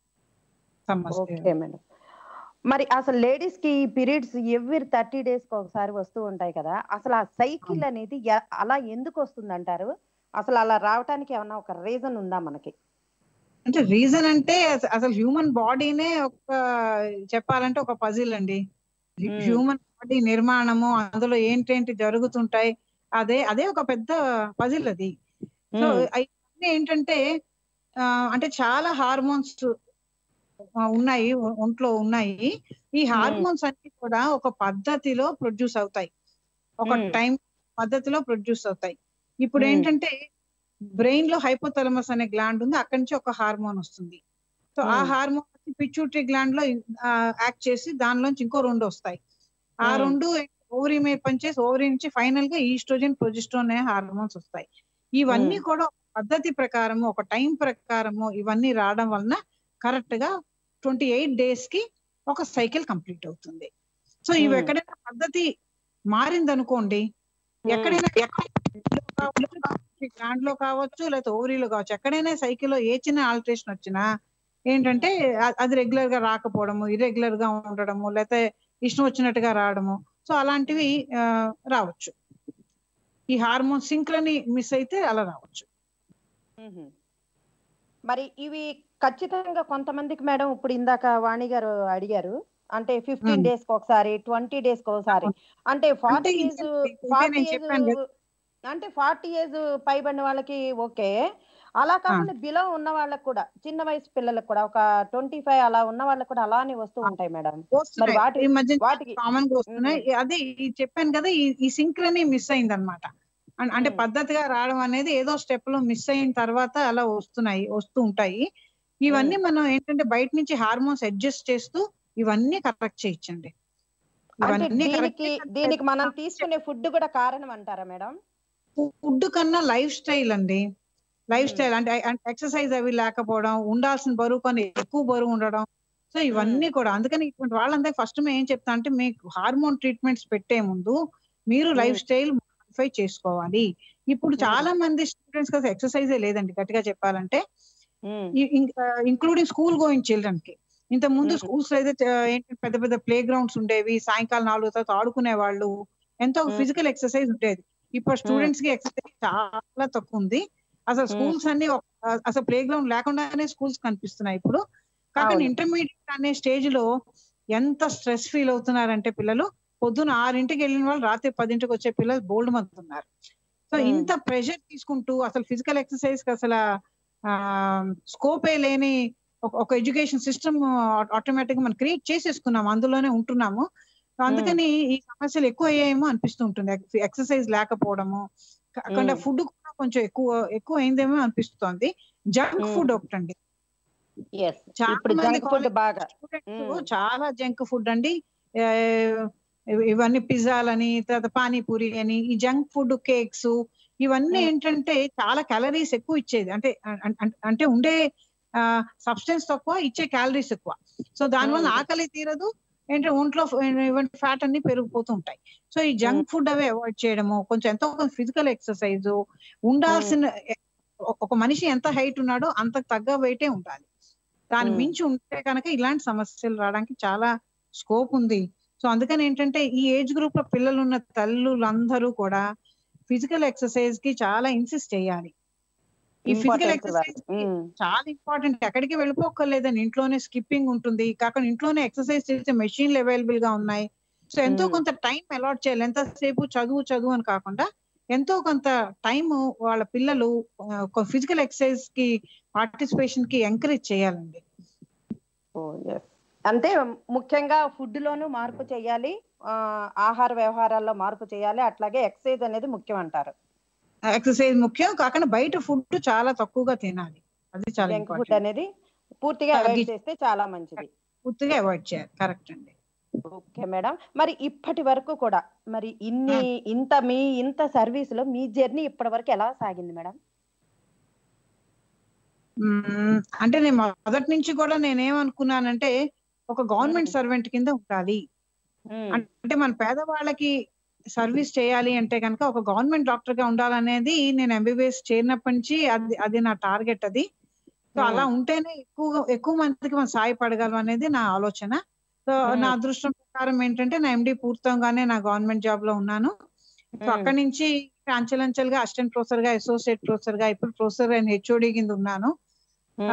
సమస్య ఓకే మేడం మరి అసలు లేడీస్ కి పీరియడ్స్ ఎవ్రీ థర్టీ డేస్ కి ఒకసారి వస్తూ ఉంటాయి కదా అసలు ఆ సైకిల్ అనేది ఎ- అలా ఎందుకు వస్తుంది అంటారు అసలు అలా రావటానికి ఏమన్నా ఒక రీజన్ ఉందా మనకి అంటే రీజన్ అంటే అస- అసలు హ్యూమన్ బాడీనే ఒక చెప్పాలంటే ఒక పజిల్ అండి Hmm. హ్యూమన్ బాడీ నిర్మాణము అందులో ఏంటేంటి జరుగుతుంటాయి అదే అదే ఒక పెద్ద పజిల్ అది సో మ్మ్. అవన్నీ ఏంటంటే ఆ, అంటే చాలా హార్మోన్స్ ఉన్నాయి ఒ- ఒంట్లో ఉన్నాయి ఈ హార్మోన్స్ అన్ని కూడా ఒక పద్ధతిలో ప్రొడ్యూస్ అవుతాయి ఒక మ్మ్. టైం పద్ధతిలో ప్రొడ్యూస్ అవుతాయి ఇప్పుడు మ్మ్. ఏంటంటే బ్రెయిన్ లో హైపోథలమస్ అనే గ్లాండ్ ఉంది అక్కడి నుంచి ఒక హార్మోన్ వస్తుంది సో ఆ మ్మ్. హార్మోన్ పిచ్యూటరీ గ్లాండ్ లో యాక్ట్ చేసి దానిలోంచి ఇంకో రెండు వస్తాయి ఆ మ్మ్. రెండు ఓవరీ మీద పనిచేసి ఓవరీ నుంచి ఫైనల్ గా ఈస్ట్రోజన్ ప్రొజెస్ట్రోన్ అనే హార్మోన్స్ వస్తాయి ఇవన్నీ కూడా ఒక పద్ధతి ప్రకారము ఒక టైం ప్రకారము ఇవన్నీ రావడం వలన కరెక్ట్ గా ట్వంటీ ఎయిట్ డేస్ కి ఒక సైకిల్ కంప్లీట్ అవుతుంది సో ఇవి మ్మ్. ఎక్కడైనా పద్ధతి మారింది అనుకోండి ఎక్కడైనా గ్రాండ్ లో కావచ్చు లేకపోతే ఓవరీలో కావచ్చు ఎక్కడైనా సైకిల్ లో ఏ చిన్న ఆల్టరేషన్ వచ్చినా ఏంటంటే అ- అది రెగ్యులర్ గా రాకపోవడము ఇర్రెగ్యులర్ గా ఉండడము లేకపోతే ఇష్టం వచ్చినట్టుగా రావడము సో అలాంటివి ఆ, రావచ్చు ఈ హార్మోన్ సింక్రని మిస్ అయితే అలా రావచ్చు మ్మ్. మరి ఇవి ఖచ్చితంగా కొంతమందికి మేడం ఇప్పుడు ఇందాక వాణి గారు అడిగారు అంటే ఫిఫ్టీన్ మ్మ్. డేస్ కి ఒకసారి ట్వంటీ డేస్ కి ఒకసారి అంటే ఫార్టీ అంటే ఏజ్ ఇదే- ఇదే ఫార్టీ నేను ఏజ్ చెప్పాను కదా. అంటే ఫార్టీ ఏజ్ పైబడిన వాళ్ళకి ఓకే అలా కాకుండా బిలో ఉన్న వాళ్ళకి కూడా చిన్న వయసు పిల్లలకు కూడా ఒక ట్వంటీ ఫైవ్ అలా ఉన్న వాళ్ళకి కూడా అలానే వస్తూ ఉంటాయి మేడం వస్తున్నాయి. వాటి- ఈ మధ్య వాటికి కామన్ గా వస్తున్నాయి అదే ఈ చెప్పాను కదా ఈ ఈ సింక్రనీ మిస్ అయింది అనమాట అంటే మ్మ్. పద్ధతిగా రావడం అనేది ఏదో స్టెప్ లో మిస్ అయిన తర్వాత అలా వస్తున్నాయి వస్తూ ఉంటాయి ఇవన్నీ మనం ఏంటంటే బయట నుంచి హార్మోన్స్ అడ్జస్ట్ చేస్తూ ఇవన్నీ కరెక్ట్ చేయించండి అంటే ఇవన్నీ దీనికి దీనికి మనం తీసుకునే ఫుడ్ కూడా కారణం అంటారా మేడం ఫుడ్ కన్నా లైఫ్ స్టైల్ అండి లైఫ్ మ్మ్. స్టైల్ అంటే ఎక్సర్సైజ్ అవి లేకపోవడం ఉండాల్సిన బరువు కన్నా ఎక్కువ బరువు ఉండడం సో ఇవన్నీ కూడా అందుకని ఇటువంటి వాళ్ళందరూ ఫస్ట్ మేము ఏం చెప్తా అంటే మీకు హార్మోన్ ట్రీట్మెంట్స్ పెట్టే ముందు మీరు లైఫ్ మ్మ్. స్టైల్ మాడిఫై చేసుకోవాలి ఇప్పుడు మ్మ్. చాలా మంది స్టూడెంట్స్ కదా ఎక్సర్సైజే లేదండి గట్టిగా చెప్పాలంటే మ్మ్. ఇంక్లూడింగ్ స్కూల్ గోయింగ్ చిల్డ్రన్ కి ఇంత ముందు మ్మ్. స్కూల్స్ లో అయితే ఆ, ఏంటి పెద్ద పెద్ద ప్లే గ్రౌండ్స్ ఉండేవి సాయంకాలం నాలుగు తర్వాత ఆడుకునే వాళ్ళు ఎంతో మ్మ్. ఫిజికల్ ఎక్సర్సైజ్ ఉండేది ఇప్పుడు స్టూడెంట్స్ కి ఎక్సర్సైజ్ చాలా తక్కువ ఉంది అసలు మ్మ్. స్కూల్స్ అన్ని ఒక- అసలు ప్లే గ్రౌండ్ లేకుండానే స్కూల్స్ కనిపిస్తున్నాయి ఇప్పుడు కాకపోతే అవును. ఇంటర్మీడియట్ అనే స్టేజ్ లో ఎంత స్ట్రెస్ ఫీల్ అవుతున్నారంటే పిల్లలు పొద్దున ఆరింటికి వెళ్ళిన వాళ్ళు రాత్రి పదింటికి వచ్చే పిల్లలు బోల్డ్ మంది ఉన్నారు సో మ్మ్. ఇంత ప్రెషర్ తీసుకుంటూ అసలు ఫిజికల్ ఎక్సర్సైజ్ కి అసలు స్కోపే లేని ఒక- ఒక ఎడ్యుకేషన్ సిస్టమ్ ఆటోమేటిక్ గా మనం క్రియేట్ చేసేసుకున్నాం అందులోనే ఉంటున్నాము సో అందుకని ఈ సమస్యలు ఎక్కువ అయ్యాయేమో అనిపిస్తూ ఉంటుంది ఎక్సర్సైజ్ లేకపోవడము కాకుండా మ్మ్. ఫుడ్ కూడా కొంచెం ఎక్కువ ఎక్కువ అయిందేమో అనిపిస్తోంది జంక్ మ్మ్. ఫుడ్ ఒకటండి Yes. చాలా ఇప్పుడు మంది జంక్ ఫుడ్ college బాగా స్టూడెంట్స్ మ్మ్. చాలా జంక్ ఫుడ్ అండి ఆ, ఇవ- ఇవన్నీ పిజ్జాలని తర్వాత పానీపూరి అని ఈ జంక్ ఫుడ్ కేక్స్ ఇవన్నీ మ్మ్. ఏంటంటే చాలా క్యాలరీస్ ఎక్కువ ఇచ్చేది అంటే అం- అం- అంటే ఉండే సబ్స్టెన్స్ తక్కువ ఇచ్చే క్యాలరీస్ ఎక్కువ సో దానివల్ల మ్మ్. ఆకలి తీరదు ఏంటంటే ఒంట్లో ఇవన్నీ ఫ్యాట్ అన్ని పెరిగిపోతూ ఉంటాయి సో ఈ జంక్ ఫుడ్ అవి అవాయిడ్ చేయడము కొంచెం ఎంతో కొంచెం ఫిజికల్ ఎక్సర్సైజ్ ఉండాల్సిన ఒ- ఒక మనిషి ఎంత హైట్ ఉన్నాడో అంత తగ్గ వెయిటే ఉండాలి దాని మ్మ్. మించి ఉంటే కనుక ఇలాంటి సమస్యలు రావడానికి చాలా స్కోప్ ఉంది సో అందుకని ఏంటంటే ఈ ఏజ్ గ్రూప్ లో పిల్లలు ఉన్న తల్లులందరూ కూడా ఫిజికల్ ఎక్సర్సైజ్ కి చాలా ఇన్సిస్ట్ చేయాలి ఈ ఫిజికల్ Importance ఇవ్వాలి. ఎక్సర్సైజ్ మ్మ్. చాలా ఇంపార్టెంట్ ఎక్కడికి వెళ్ళిపోక్కర్లేదని ఇంట్లోనే స్కిప్పింగ్ ఉంటుంది కాకుండా ఇంట్లోనే ఎక్సర్సైజ్ చేసే మెషిన్లు అవైలబుల్ గా ఉన్నాయి సో ఎంతో మ్మ్. కొంత టైం అలాట్ చేయాలి ఎంతసేపు చదువు చదువు అని కాకుండా ఎంతో కొంత టైం వాళ్ళ పిల్లలు ఫిజికల్ ఎక్సర్సైజ్ కి పార్టిసిపేషన్ కి ఎంకరేజ్ చేయాలండి Oh, yes. అంటే ముఖ్యంగా ఫుడ్ లోను మార్పు చేయాలి ఆ, ఆహార వ్యవహారాల్లో మార్పు చేయాలి అట్లాగే ఎక్సర్సైజ్ అనేది ముఖ్యం అంటారు ఎక్సర్సైజ్ ముఖ్యం కాకుండా బయట ఫుడ్ చాలా తక్కువగా తినాలి అది చాలా జంక్ ఫుడ్ ఇంపార్టెంట్ అనేది పూర్తిగా అవాయిడ్ తగ్గి- చేస్తే చాలా మంచిది పూర్తిగా అవాయిడ్ చేయాలి కరెక్ట్ అండి ఓకే మేడం మరి ఇప్పటి వరకు కూడా మరి ఇన్ని ఇంత మీ ఇంత సర్వీస్ లో మీ జర్నీ ఇప్పటి వరకు ఎలా సాగింది మేడం మ్మ్. అంటే నేను మొదటి నుంచి కూడా నేనేమనుకున్నానంటే ఒక గవర్నమెంట్ మ్మ్. సర్వెంట్ కింద ఉండాలి ఉమ్, అంటే మన పేదవాళ్ళకి సర్వీస్ చేయాలి అంటే కనుక ఒక గవర్నమెంట్ డాక్టర్ గా ఉండాలనేది నేను ఎంబీబీఎస్ చేరినప్పటి నుంచి అది అది నా టార్గెట్ అది సో అలా ఉంటేనే ఎక్కువ ఎక్కువ మందికి మనం సాయపడగలం అనేది నా ఆలోచన సో మ్మ్. నా అదృష్టం ప్రకారం ఏంటంటే నా ఎండి పూర్తంగానే నా గవర్నమెంట్ జాబ్ లో ఉన్నాను సో ఉమ్, అక్కడి నుంచి అంచెలంచెలుగా అసిస్టెంట్ ప్రొఫెసర్ గా అసోసియేట్ ప్రొఫెసర్ గా ఇప్పుడు ప్రొఫెసర్ అండ్ హెచ్ఓడి కింద ఉన్నాను ఉమ్, ఆ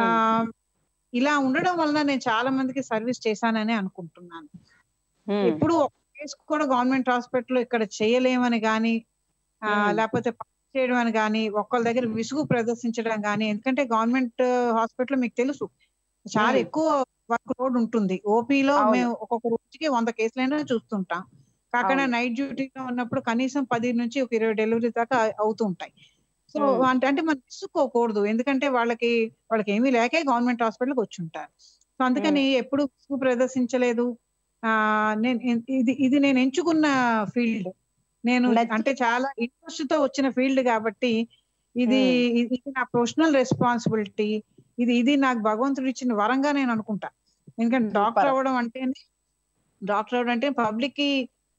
ఇలా ఉండడం వలన నేను చాలా మందికి సర్వీస్ చేశానని అనుకుంటున్నాను ఉమ్, ఎప్పుడు ఒక కేసు కూడా గవర్నమెంట్ హాస్పిటల్ ఇక్కడ చేయలేమని గాని ఆ, Hmm. లేకపోతే పని చేయడం అని కానీ ఒకళ్ళ దగ్గర విసుగు ప్రదర్శించడం కానీ ఎందుకంటే గవర్నమెంట్ హాస్పిటల్ మీకు తెలుసు చాలా Hmm. ఎక్కువ వర్క్ లోడ్ ఉంటుంది ఓపీలో అవును. మేము ఒక్కొక్క రోజుకి వంద కేసులైనా చూస్తుంటాం కాకుండా అవును. నైట్ డ్యూటీలో ఉన్నప్పుడు కనీసం పది నుంచి ఒక ఇరవై డెలివరీ దాకా అవుతూ ఉంటాయి సో Hmm. అంటే అంటే మనం విసుక్కోకూడదు ఎందుకంటే వాళ్ళకి వాళ్ళకి ఏమీ లేకే గవర్నమెంట్ హాస్పిటల్కి వచ్చి ఉంటారు సో అందుకని ఎప్పుడు విసుగు ప్రదర్శించలేదు ఆ నేను ఇది ఇది నేను ఎంచుకున్న ఫీల్డ్ నేను నచ్చి- అంటే చాలా ఇంట్రెస్ట్ తో వచ్చిన ఫీల్డ్ కాబట్టి ఇది ఇది నా ప్రొఫెషనల్ రెస్పాన్సిబిలిటీ ఇది ఇది నాకు భగవంతుడు ఇచ్చిన వరంగా నేను అనుకుంటా ఎందుకంటే డాక్టర్ Super. అవ్వడం అంటే డాక్టర్ అవ్వడం అంటే పబ్లిక్ కి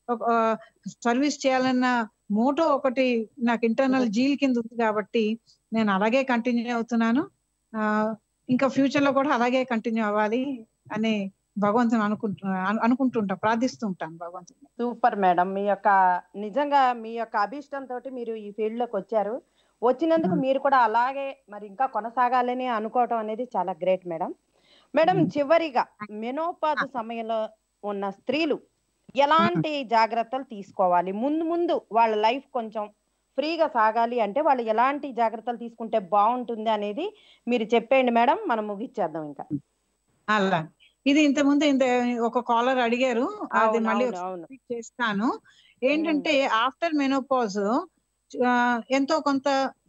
సర్వీస్ చేయాలన్న మోటో ఒకటి నాకు ఇంటర్నల్ జీల్ కింద ఉంది కాబట్టి నేను అలాగే కంటిన్యూ అవుతున్నాను ఆ, ఇంకా ఫ్యూచర్ లో కూడా అలాగే కంటిన్యూ అవ్వాలి అని భగవంతుని అనుకుంటున్నా అను- అనుకుంటుంటా ప్రార్థిస్తూ ఉంటాను భగవంతుని సూపర్ మేడం మీ యొక్క నిజంగా మీ యొక్క అభిష్టంతో మీరు ఈ ఫీల్డ్ లోకి వచ్చారు వచ్చినందుకు Hmm. మీరు కూడా అలాగే మరి ఇంకా కొనసాగాలని అనుకోవటం అనేది చాలా గ్రేట్ మేడం మేడం Hmm. చివరిగా మెనోపాజ్ సమయంలో ఉన్న స్త్రీలు ఎలాంటి జాగ్రత్తలు తీసుకోవాలి ముందు ముందు వాళ్ళ లైఫ్ కొంచెం ఫ్రీగా సాగాలి అంటే వాళ్ళు ఎలాంటి జాగ్రత్తలు తీసుకుంటే బాగుంటుంది అనేది మీరు చెప్పేయండి మేడం మనం ముగిచ్చేద్దాం ఇంకా అలా ఇది ఇంత ముందు ఇంత ఒక కాలర్ అడిగారు అది అవును, మళ్ళీ అవును, అవును. repeat చేస్తాను ఏంటంటే ఆఫ్టర్ మెనోపాజ్ ఎంతో కొంత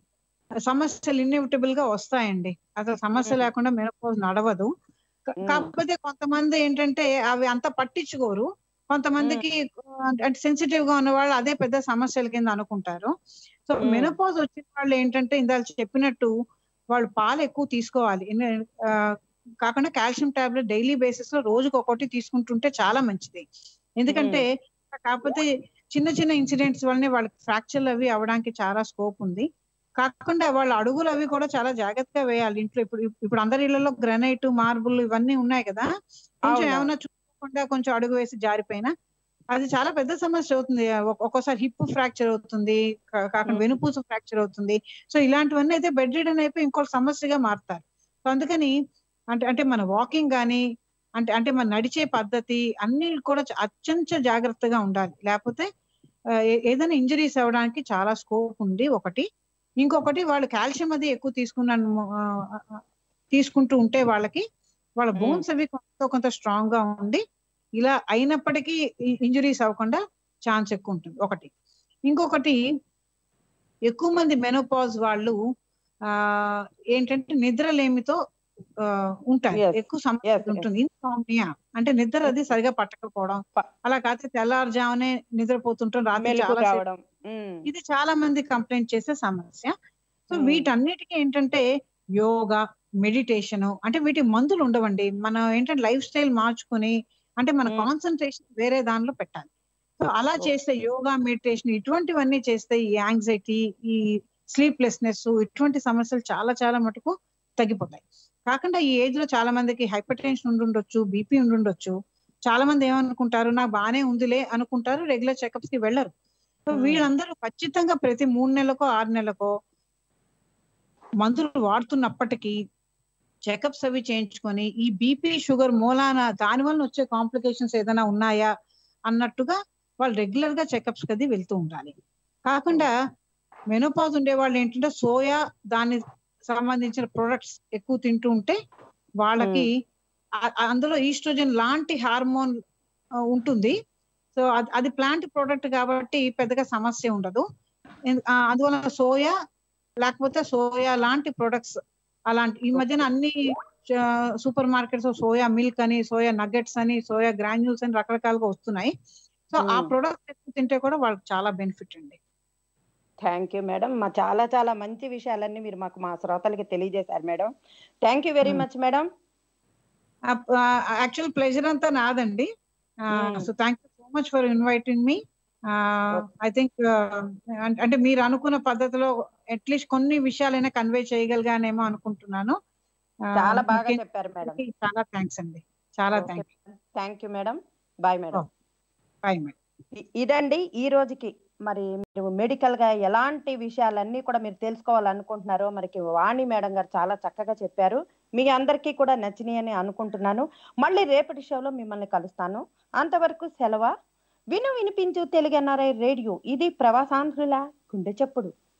సమస్యలు ఇన్ఎవిటబుల్ గా వస్తాయండి అసలు సమస్య Mm. లేకుండా మెనోపాజ్ నడవదు కా- Mm. కాకపోతే కొంతమంది ఏంటంటే అవి అంత పట్టించుకోరు కొంతమందికి అంటే సెన్సిటివ్ గా ఉన్న వాళ్ళు అదే పెద్ద సమస్యల కింద అనుకుంటారు సో Mm. మెనోపాజ్ వచ్చిన వాళ్ళు ఏంటంటే ఇందాక చెప్పినట్టు వాళ్ళు పాలు ఎక్కువ తీసుకోవాలి ఎన్ని- ఆ, కాకుండా కాల్షియం టాబ్లెట్ డైలీ బేసిస్ లో రోజుకి ఒకటి తీసుకుంటుంటే చాలా మంచిది ఎందుకంటే కాకపోతే చిన్న చిన్న ఇన్సిడెంట్స్ వల్లనే వాళ్ళకి ఫ్రాక్చర్లు అవి అవడానికి చాలా స్కోప్ ఉంది కాకుండా వాళ్ళ అడుగులు అవి కూడా చాలా జాగ్రత్తగా వేయాలి ఇంట్లో ఇప్పుడు ఇప్పుడు అందరి ఇళ్లలో గ్రనైట్ మార్బుల్ ఇవన్నీ ఉన్నాయి కదా కొంచెం అవును. ఏమైనా చూడకుండా కొంచెం అడుగు వేసి జారిపోయినా అది చాలా పెద్ద సమస్య అవుతుంది ఒక్- ఒక్కోసారి హిప్ ఫ్రాక్చర్ అవుతుంది కా- కాకుండా Hmm. వెనుపూస ఫ్రాక్చర్ అవుతుంది సో ఇలాంటివన్నీ అయితే బెడ్ రిడన్ అయిపోయి ఇంకో సమస్యగా మారుతారు సో అందుకని అంటే అంటే మన వాకింగ్ కానీ అంటే అంటే మన నడిచే పద్ధతి అన్ని కూడా చ- అత్యంత జాగ్రత్తగా ఉండాలి లేకపోతే ఆ, ఏ- ఏదైనా ఇంజరీస్ అవ్వడానికి చాలా స్కోప్ ఉంది ఒకటి ఇంకొకటి వాళ్ళు కాల్షియం అది ఎక్కువ తీసుకున్నాను ఆ, ఆ, తీసుకుంటూ ఉంటే వాళ్ళకి వాళ్ళ Hmm. బోన్స్ అవి కొంత కొంత స్ట్రాంగ్ గా ఉండి ఇలా అయినప్పటికీ ఇంజరీస్ అవ్వకుండా ఛాన్స్ ఎక్కువ ఉంటుంది ఒకటి ఇంకొకటి ఎక్కువ మంది మెనోపాజ్ వాళ్ళు ఆ ఏంటంటే నిద్రలేమితో ఆ, ఉంటారు Yes. ఎక్కువ సమస్య Yes, yes. ఉంటుంది ఇన్సామ్నియా అంటే నిద్ర అది సరిగా పట్టకపోవడం ప- అలా కాకపోతే తెల్లారుజామునే నిద్రపోతుంటాం రాత్రి మెలకు చాలా సేపు రావడం ఉమ్, ఇది చాలా మంది కంప్లైంట్ చేసే సమస్య సో Hmm. వీటన్నిటికీ ఏంటంటే యోగా మెడిటేషన్ అంటే వీటి మందులు ఉండవండి మనం ఏంటంటే లైఫ్ స్టైల్ మార్చుకుని అంటే మన Hmm. కాన్సన్ట్రేషన్ వేరే దానిలో పెట్టాలి సో అలా Okay. చేస్తే యోగా మెడిటేషన్ ఇటువంటివన్నీ చేస్తే ఈ యాంగ్జైటీ ఈ స్లీప్లెస్నెస్ ఇటువంటి సమస్యలు చాలా చాలా మటుకు తగ్గిపోతాయి కాకుండా ఈ ఏజ్ లో చాలా మందికి హైపర్ టెన్షన్ ఉండుండొచ్చు బీపీ ఉండుండొచ్చు చాలా మంది ఏమనుకుంటారు నాకు బానే ఉందిలే అనుకుంటారు రెగ్యులర్ చెకప్స్ కి వెళ్ళరు సో Hmm. వీళ్ళందరూ ఖచ్చితంగా ప్రతి మూడు నెలలకో ఆరు నెలలకో మందులు వాడుతున్నప్పటికీ చెకప్స్ అవి చేయించుకొని ఈ బీపీ షుగర్ మూలాన దాని వలన వచ్చే కాంప్లికేషన్స్ ఏదైనా ఉన్నాయా అన్నట్టుగా వాళ్ళు రెగ్యులర్ గా చెకప్స్ కది వెళ్తూ ఉండాలి కాకుండా మెనోపాజ్ ఉండే వాళ్ళు ఏంటంటే సోయా దాని సంబంధించిన ప్రొడక్ట్స్ ఎక్కువ తింటూ ఉంటే వాళ్ళకి ఆ- ఆ- అందులో ఈస్ట్రోజన్ లాంటి హార్మోన్ ఉంటుంది సో అది అది ప్లాంట్ ప్రోడక్ట్ కాబట్టి పెద్దగా సమస్య ఉండదు ఎన్- ఆ, అందువల్ల సోయా లేకపోతే సోయా లాంటి ప్రొడక్ట్స్ అలాంటి ఈ మధ్యన అన్ని సూపర్ మార్కెట్స్ సోయా మిల్క్ అని సోయా నగెట్స్ అని సోయా గ్రాన్యూల్స్ అని రకరకాలుగా వస్తున్నాయి సో ఆ Hmm. ప్రొడక్ట్స్ ఎక్కువ తింటే కూడా వాళ్ళకి చాలా బెనిఫిట్ అండి థ్యాంక్ యూ మేడం మా చాలా చాలా మంచి విషయాలన్నీ మీరు మాకు మా శ్రోతలకి తెలియజేశారు madam thank you very Hmm. Much madam actual pleasure అంతా నాదండి Hmm. So thank you so much for inviting me I think అంటే మీరు అనుకున్న పద్ధతిలో అట్లీస్ట్ కొన్ని విషయాలైనా కన్వే చేయగలిగానేమో అనుకుంటున్నాను Ah, చాలా బాగా ముఖ్యంగా చెప్పారు మేడం చాలా థ్యాంక్స్ అండి చాలా thank thank you madam bye madam bye madam ఇ- ఇదండి ఈ రోజుకి మరి మీరు మెడికల్ గా ఎలాంటి విషయాలన్నీ కూడా మీరు తెలుసుకోవాలనుకుంటున్నారో మరికి వాణి మేడం గారు చాలా చక్కగా చెప్పారు మీ అందరికీ కూడా నచ్చినాయని అనుకుంటున్నాను మళ్ళీ రేపటి షోలో మిమ్మల్ని కలుస్తాను అంతవరకు సెలవ విను వినిపించు తెలుగు ఎన్ఆర్ఐ రేడియో ఇది ప్రవాసాంధ్రుల గుండె చప్పుడు